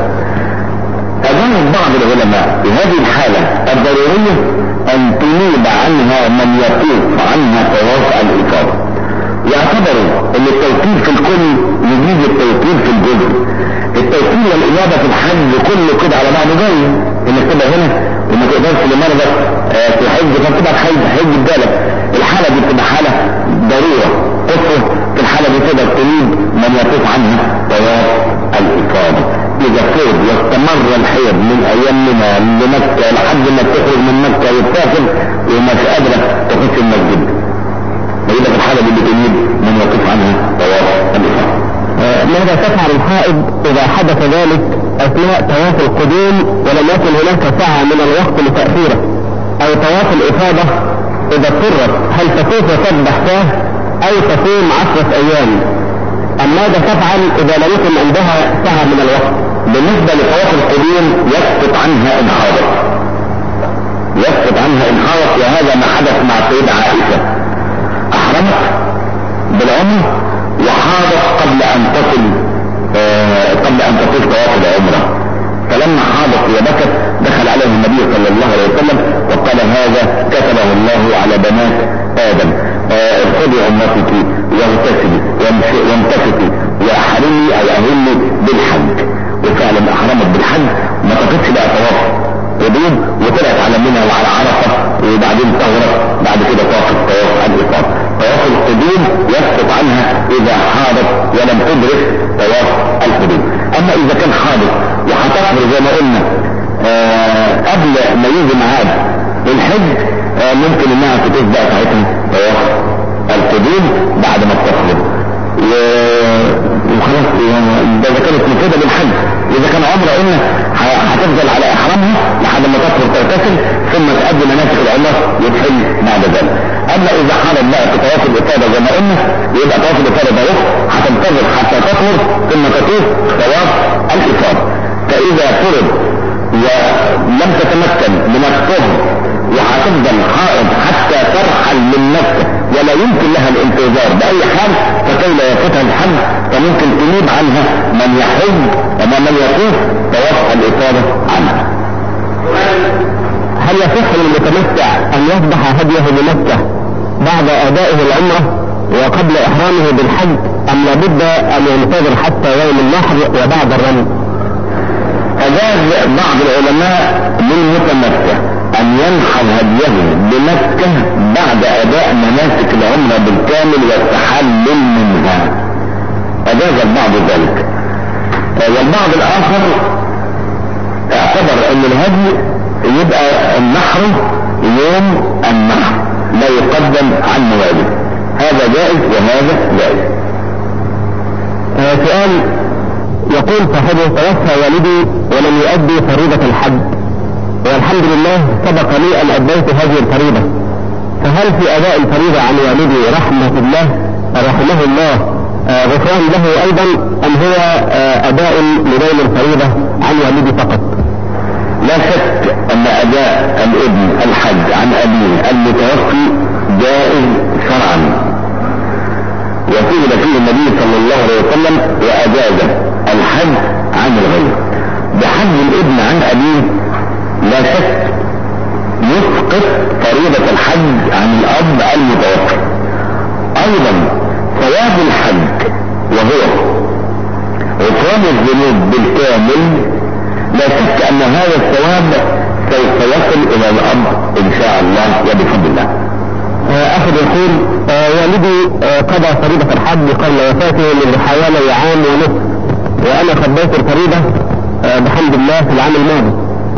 أجانب بعض العلماء في هذه الحالة الضرورية أن تنيب عنها من يطوف عنها طواف الإفاضة يعتبروا أن التوكيل في الكل يجيز التوكيل في الجزء التوكيل والإجابة في الحج كله كده على بعضه جاي انك تبقى هنا وما تقدرش لمرضى آه في حج فتبقى حج حج بالك الحالة دي بتبقى حالة ضرورة قصة في الحالة دي تقدر تريد من يطوف عنها طواف الإفاضة إذا فوز واستمر الحيض من أيام منها لمكة لحد ما تخرج من مكة وتسافر ومش قادرة تخش المسجد فإذا في الحالة دي بتريد من يطوف عنها طواف الإفاضة ماذا تفعل الحائض إذا حدث ذلك أثناء طواف القدوم ولم يكن هناك ساعة من الوقت لتأخيره أو طواف الإفاضة إذا اضطرت هل تطوف وتذبح فاه أو تصوم عشرة أيام أم ماذا تفعل إذا لم يكن عندها ساعة من الوقت بالنسبة لطواف القدوم يسقط عنها إن حاضت يسقط عنها إن حاضت وهذا ما حدث مع السيدة عائشة أحرمت بالعمر وحاضت قبل ان تصل آه قبل ان تطوف طواف العمره فلما حاضت وبكت دخل عليه النبي صلى الله عليه وسلم وقال هذا كتبه الله على بنات ادم ارفضي آه عمرتك واغتسلي وامتسكي واحرمي او اهلي بالحج وفعلا احرمت بالحج ما تقفش بقى طواف قدوم وطلعت على منى وعلى عرفه وبعدين طهرت بعد كده طافت طواف الافاضه طواف القدوم يسقط عنها اذا حاضت ولم تدرك طواف القدوم اما اذا كان حاضر وهتحضر زي ما قلنا آه قبل ما يجي ميعاد الحج آه ممكن انها تطوف بقى ساعتها طواف تدوم بعد ما بتخرج وخلاص ده اذا كانت مفيده بالحج اذا كان عمره قلنا هتفضل على احرامها لحد ما تطهر تغتسل ثم تؤدي مناسك العمره وتحل بعد ذلك اما اذا حرم بقى في طواف الافاده زي ما قلنا يبقى طواف الافاده ده هتنتظر حتى تطهر ثم تطوف طواف الافاده فاذا فرض ولم تتمكن من الطهر وهتفضل حائض حتى ترحل من نفسه ولا يمكن لها الانتظار باي حال فكي لا يفوتها الحج فممكن تنيب عنها من يحج ومن يطوف توفى الافاده عنها هل يصح للمتمتع ان يذبح هديه بمكة بعد ادائه العمرة وقبل احرامه بالحج ام لابد ان ينتظر حتى يوم النحر وبعد الرمي أجاز بعض العلماء للمتمتع أن ينحر هديه بمكة بعد أداء مناسك العمرة بالكامل والتحلل منها أجاز البعض ذلك والبعض الآخر اعتبر أن الهدي يبقى النحر يوم النحر لا يقدم عن مواده هذا جائز وهذا جائز آه سؤال يقول صاحبه توفى والدي ولم يؤدي فريضة الحج والحمد لله سبق لي ان اديت هذه الفريضة فهل في اداء الفريضة عن والدي رحمة الله رحمه الله آه غفران له ايضا ام هو آه اداء لدين الفريضة عن والدي فقط لا شك ان اداء الابن الحج عن ابيه المتوفي جائز شرعا وسئل فيه النبي صلى الله عليه وسلم واجاز الحج عن الغير بحج الابن عن ابيه لا شك يسقط فريضة الحج عن الاب المتوفى ايضا ثواب الحج وهو غفران الذنوب بالكامل لا شك ان هذا الثواب سوف يصل الى الاب ان شاء الله وبفضل الله اخذ يقول آه والدي آه قضى فريضة الحج قبل وفاته من حوالي عام ونصف وانا قضيت الفريضة آه بحمد الله في العام الماضي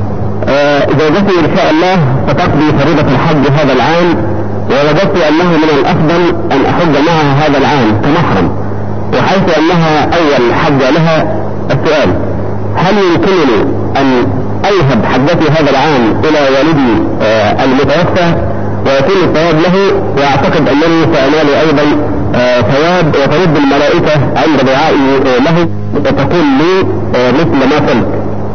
زوجتي ان شاء الله ستقضي فريضة الحج هذا العام ووجدت انه من الافضل ان احج معها هذا العام كمحرم وحيث انها اول حج لها السؤال هل يمكنني ان اذهب حجتي هذا العام الى والدي المتوفى ويكون الثواب له واعتقد انني سانال ايضا ثواب وترد الملائكة عند دعائي له وتقول لي مثل ما قلت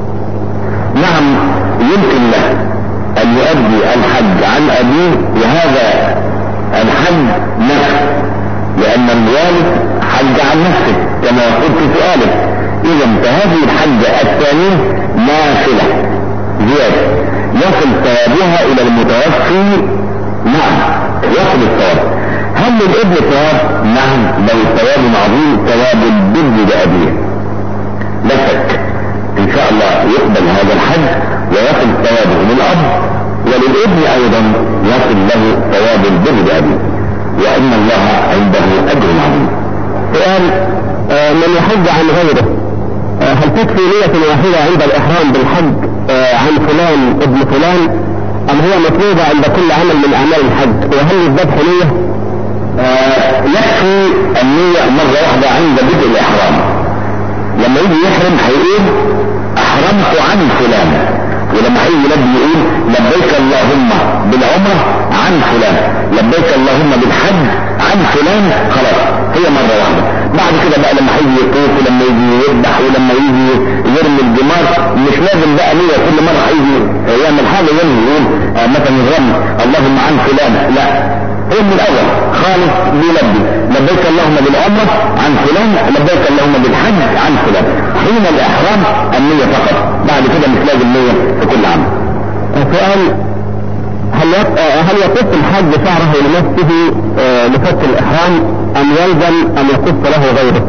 نعم يمكن له ان يؤدي الحج عن ابيه وهذا الحج نفس لان الوالد حج عن نفسه كما قلت في سؤالك اذا فهذه الحجة الثانية نافلة زيادة يصل ثوابها الى المتوفي نعم يصل الثواب هل للابن ثواب؟ نعم بل ثواب عظيم ثواب البر لابيه لا شك ان شاء الله يقبل هذا الحج ويصل ثوابه للاب وللابن ايضا يصل له ثواب البر لابيه وان الله عنده اجر عظيم سؤال آه من يحج عن غيره آه هل تكفي نية واحدة عند الإحرام بالحج آه عن فلان ابن فلان أم هي مطلوبة عند كل عمل من أعمال الحج وهل للذبح نية؟ يكفي النية مرة واحدة عند بدء الإحرام لما يجي يحرم هيقول أحرمت عن فلان ولما هيجي يلبي يقول لبيك اللهم بالعمرة عن فلان لبيك اللهم بالحج عن فلان خلاص هي مرة واحدة بعد كده بقى لما هيجي يطوف ولما يجي يذبح ولما يجي يرمي الجمار مش لازم بقى نية كل مرة هيجي يعمل حاجة ينهي يقول آه مثلا الرمي اللهم عن فلان لا هو من الاول خالص بيلبي لبيك اللهم بالعمرة عن فلان لبيك اللهم بالحج عن فلان حين الاحرام النية فقط بعد كده مش لازم نية في كل عمل سؤال هل هل يقص الحج شعره لنفسه لفك الاحرام ام يلزم ان يقص له غيره؟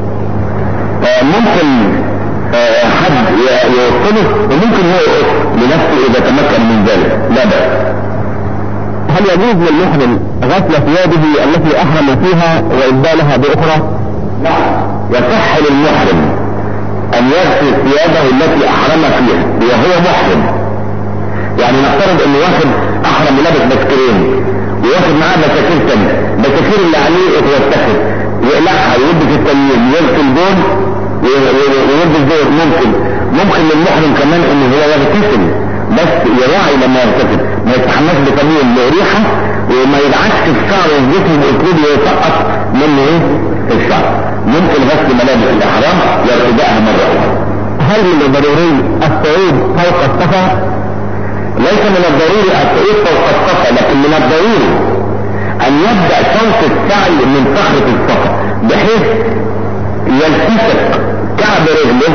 ممكن حد يوصله وممكن هو يقص لنفسه اذا تمكن من ذلك لا بأس هل يجوز للمحرم غسل ثيابه التي احرم فيها وابدالها باخرى؟ نعم يصح للمحرم ان يغسل ثيابه التي احرم فيها وهو محرم يعني نفترض ان واحد احرم لابس بسكرين وياخد معاه بساكير تاني بساكير اللي يغسل بول ويلبس زي ممكن ممكن للمحرم كمان ان هو يغتسل بس يراعي لما يغتسل ما يتحملش بطبيعي ريحة وما يدعكش الشعر والجسم باسلوب يسقط منه ايه الشعر ممكن غسل ملابس الاحرام وارتدائها مرة اخرى هل من الضروري الصعود فوق الصفا ليس من الضروري الصعود فوق الصفا لكن من الضروري ان يبدأ شوط السعي من صخرة الصفا بحيث يلتصق كعب رجله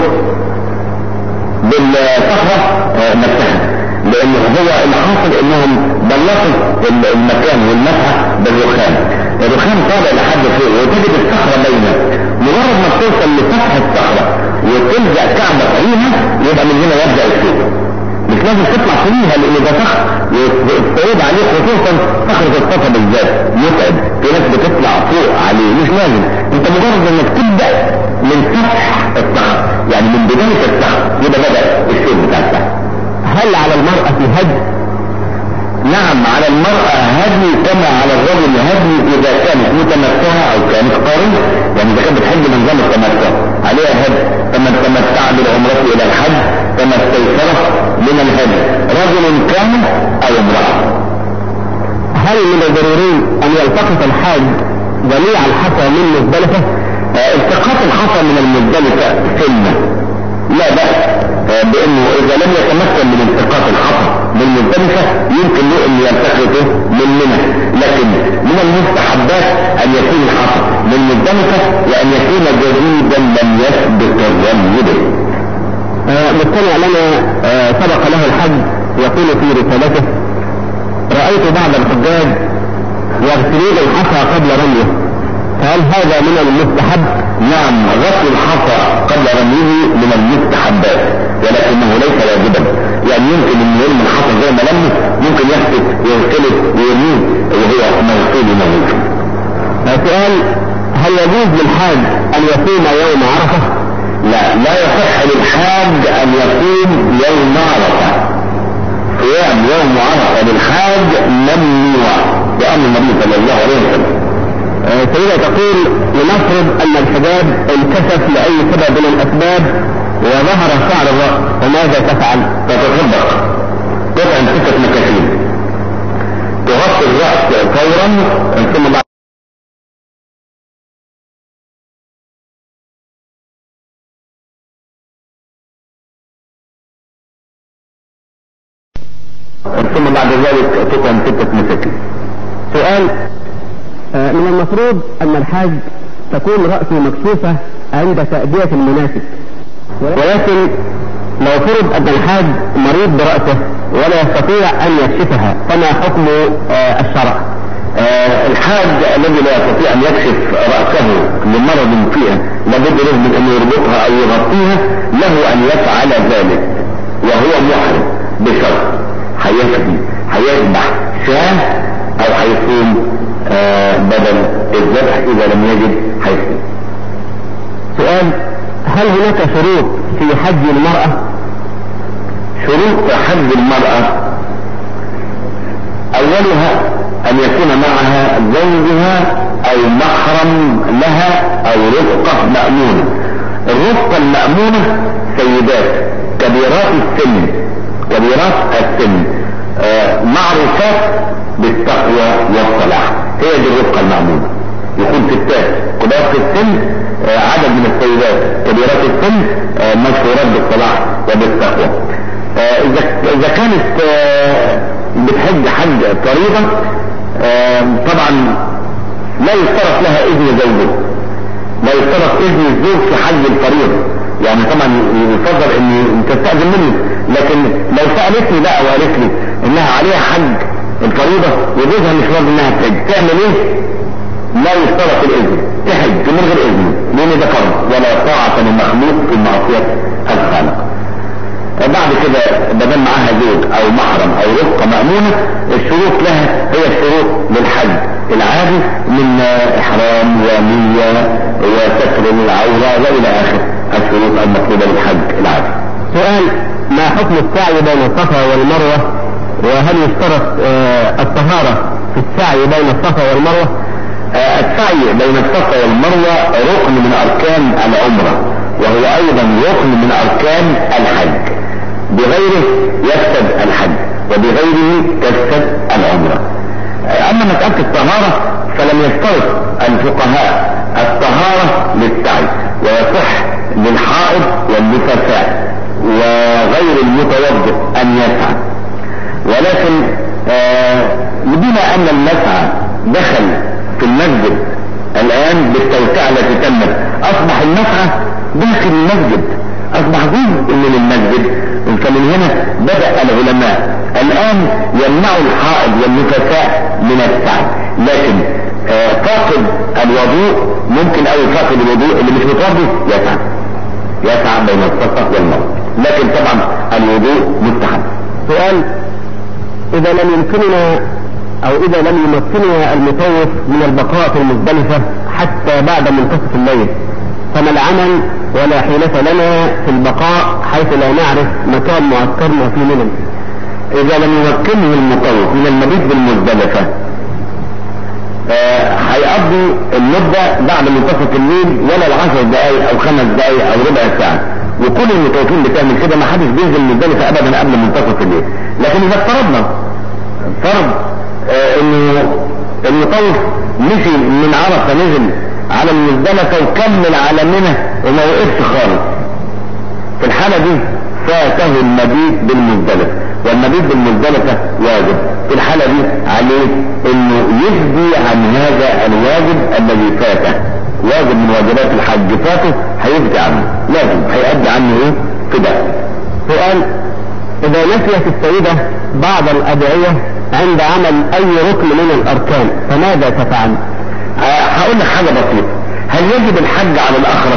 بالصخرة آه، نفسها لان هو الحاصل انهم بلطوا المكان والمسعى بالرخام الرخام طالع لحد فوق وتجد الصخرة باينة مجرد ما توصل لسطح الصخرة وتلزق كعبة فيها يبقى من هنا يبدأ الشوط مش لازم تطلع فيها لان ده صخر والصعود عليه خصوصا صخرة الصفا بالذات متعب في ناس بتطلع فوق عليه مش لازم انت مجرد انك تبدأ من سطح الصخر يعني من بداية الصخر يبقى بدأ الشوط بتاع الصخر هل على المرأة هدي نعم على المرأة هدي كما على الرجل هدي إذا كانت متمتعة أو كانت قارنة يعني إذا كانت بتحب نظام التمتع عليها هدي فمن تمتع بالعمرة إلى الحج فما استيسر من الهدي رجل كان أو امرأة هل من الضروري ان يلتقط الحاج جميع الحصى من مزدلفة آه، التقاط الحصى من المزدلفة سنة لا بأس آه، بأنه إذا لم يتمكن من التقاط الحصى من مزدلفة يمكن له أن يلتقطه من منى لكن من المستحبات أن يكون الحصى من مزدلفة وأن يكون جديدا لم يسبق الرمي به آه، مستمع لنا آه، سبق له الحج يقول في رسالته رأيت بعض الحجاج يغسلون الحصى قبل رميه فهل هذا من المستحب؟ نعم غسل الحصى قبل رميه من المستحبات ولكنه ليس واجبا يعني يمكن ان يرمي الحصى زي ما لمه ممكن يحدث ويغسله ويرميه وهو موصول موجود آه، سؤال هل يجوز للحاج ان يصوم يوم عرفة؟ لا لا يصح للحاج ان يصوم يوم عرفه صيام يوم عرفه للحاج ممنوع بامر النبي صلى الله عليه وسلم آه، سيدة تقول لنفرض ان الحجاب انكشف لاي سبب من الاسباب وظهر شعر الرأس فماذا تفعل؟ تتصدق قطع ستة مكاسين تغطي الرأس فورا ثم بعد ثم بعد ذلك تطعم ستة مساكين سؤال آه، من المفروض ان الحاج تكون رأسه مكشوفة عند تأدية المناسك ولكن لو فرض ان الحاج مريض برأسه ولا يستطيع ان يكشفها فما حكم آه، الشرع آه، الحاج الذي لا يستطيع ان يكشف رأسه لمرض فيها لابد له من ان يربطها او يغطيها له ان يفعل ذلك وهو محرم بشرط هيهدي هيذبح شاه او هيصوم آه، بدل الذبح اذا لم يجد هيصوم سؤال هل هناك شروط في حج المرأة شروط حج المرأة اولها ان يكون معها زوجها او محرم لها او رفقة مأمونة الرفقة المأمونة سيدات كبيرات السن كبيرات السن آه، معروفات بالتقوى والصلاح هي دي الرفقة المأمونة يكون ستات كبار في السن آه، عدد من السيدات كبيرات السن آه، مشهورات بالصلاح وبالتقوى آه، اذا اذا كانت آه، بتحج حج فريضة آه، طبعا لا يشترط لها اذن زوجه لا يشترط اذن الزوج في حج الفريضة يعني طبعا يفضل ان تستأذن مني لكن لو سألتني بقى وقالت لي انها عليها حج الفريضة وجوزها مش راضي انها تحج تعمل ايه؟ لا يشترط الاذن تحج من غير اذن لان ده فرض ولا طاعة للمخلوق في معصية الخالق بعد كده بدل معاها زوج او محرم او رفقة مأمونة الشروط لها هي الشروط للحج العادي من احرام ونية وستر العورة والى اخر الشروط المطلوبة للحج العادي سؤال ما حكم السعي بين الصفا والمروة وهل يشترط آه، الطهارة في السعي بين الصفا والمروة آه، السعي بين الصفا والمروة ركن من اركان العمرة وهو ايضا ركن من اركان الحج بغيره يفسد الحج وبغيره تفسد العمرة آه، اما مسألة الطهارة فلم يشترط الفقهاء الطهارة للسعي ويصح للحائض والنفساء وغير المتوضئ ان يسعى ولكن آه بما ان المسعى دخل في المسجد الان بالتوسعة التي تمت اصبح المسعى داخل المسجد اصبح جزء من المسجد فمن هنا بدأ العلماء الان يمنعوا الحائض والنفساء من السعي لكن آه فاقد الوضوء ممكن او فاقد الوضوء اللي مش متوضي يسعى يسعى بين الصفا والمروه لكن طبعا الوضوء مستحب سؤال اذا لم يمكننا او اذا لم يمكننا المطوف من البقاء في المزدلفة حتى بعد منتصف الليل فما العمل ولا حيلة لنا في البقاء حيث لا نعرف مكان معسكرنا في منى اذا لم يمكنه المطوف من المبيت بالمزدلفة آه، هيقضي المدة بعد منتصف الليل ولا العشر دقايق او خمس دقايق او ربع ساعة وكل المتوفين بتعمل كده ما حدش بينزل مزدلفة ابدا قبل منتصف الليل لكن اذا افترضنا فرض آه انه المطوف مشي من عرفة نزل على المزدلفة وكمل على منى وما وقفش خالص في الحالة دي فاته المبيت بالمزدلفة والمبيت بالمزدلفة واجب في الحالة دي عليه انه يجزي عن هذا الواجب الذي فاته واجب من واجبات الحج فاته هيجزي عنه لازم هيأدي عنه ايه فداء سؤال اذا نسيت السيدة بعض الادعية عند عمل اي ركن من الاركان فماذا تفعل آه، هقول لك حاجة بسيطة هل يجب الحج على الاخرس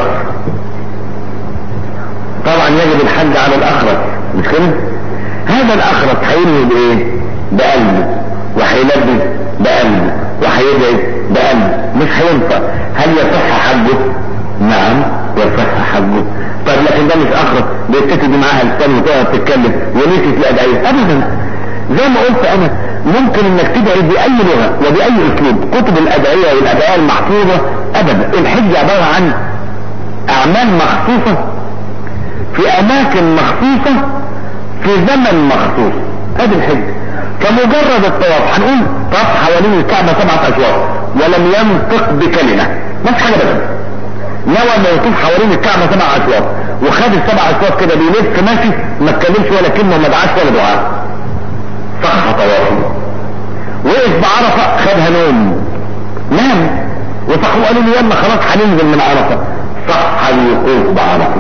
طبعا يجب الحج على الاخرس مش كده هذا الاخرس هينوي بايه بقلبه وهيلبي بقلبه وهيدعي بقلبه مش هينفع هل يصح حجه نعم يصح حجه طيب لكن ده مش اخرس بيبتدي معاها لسان وتقعد تتكلم ونسيت الادعية ابدا زي ما قلت انا ممكن انك تدعي باي لغة وباي اسلوب كتب الادعية والادعية المحفوظة ابدا الحج عبارة عن اعمال مخصوصة في اماكن مخصوصة في زمن مخصوص ادي الحج فمجرد الطواف هنقول طاف حوالين الكعبة سبعة اشواط ولم ينطق بكلمة مش حاجة بس نوى انه يطوف حوالين الكعبة سبع اشواط وخد السبع اشواط كده بيلف ماشي ما اتكلمش ولا كلمة وما دعاش ولا دعاء صح طوافه وقف بعرفة خدها نوم نام وصحوا قالوا له يلا خلاص هننزل من عرفة صح الوقوف بعرفة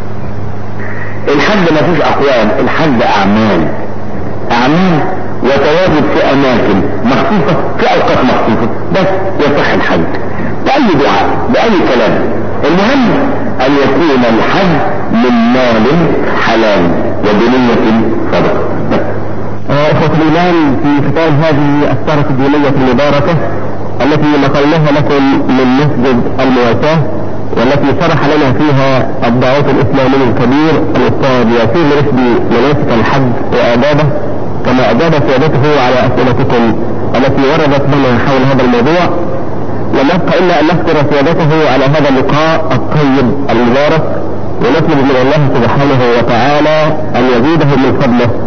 الحج ما فيش اقوال الحج اعمال اعمال وتواجد في اماكن مخصوصة في اوقات مخصوصة بس يصح الحج باي دعاء باي كلام المهم ان يكون الحج من مال حلال وبنية صدقة بس اخوة الايمان في ختام هذه السارة الدينية المباركة التي نقلناها لكم من مسجد المواساة والتي شرح لنا فيها الدعوة الاسلامي الكبير الاستاذ ياسين رشدي مناسك الحج وادابه كما اجاب سيادته على اسئلتكم التي وردت لنا حول هذا الموضوع لم يبقى الا ان نشكر سيادته على هذا اللقاء الطيب المبارك ونطلب من الله سبحانه وتعالى ان يزيده من فضله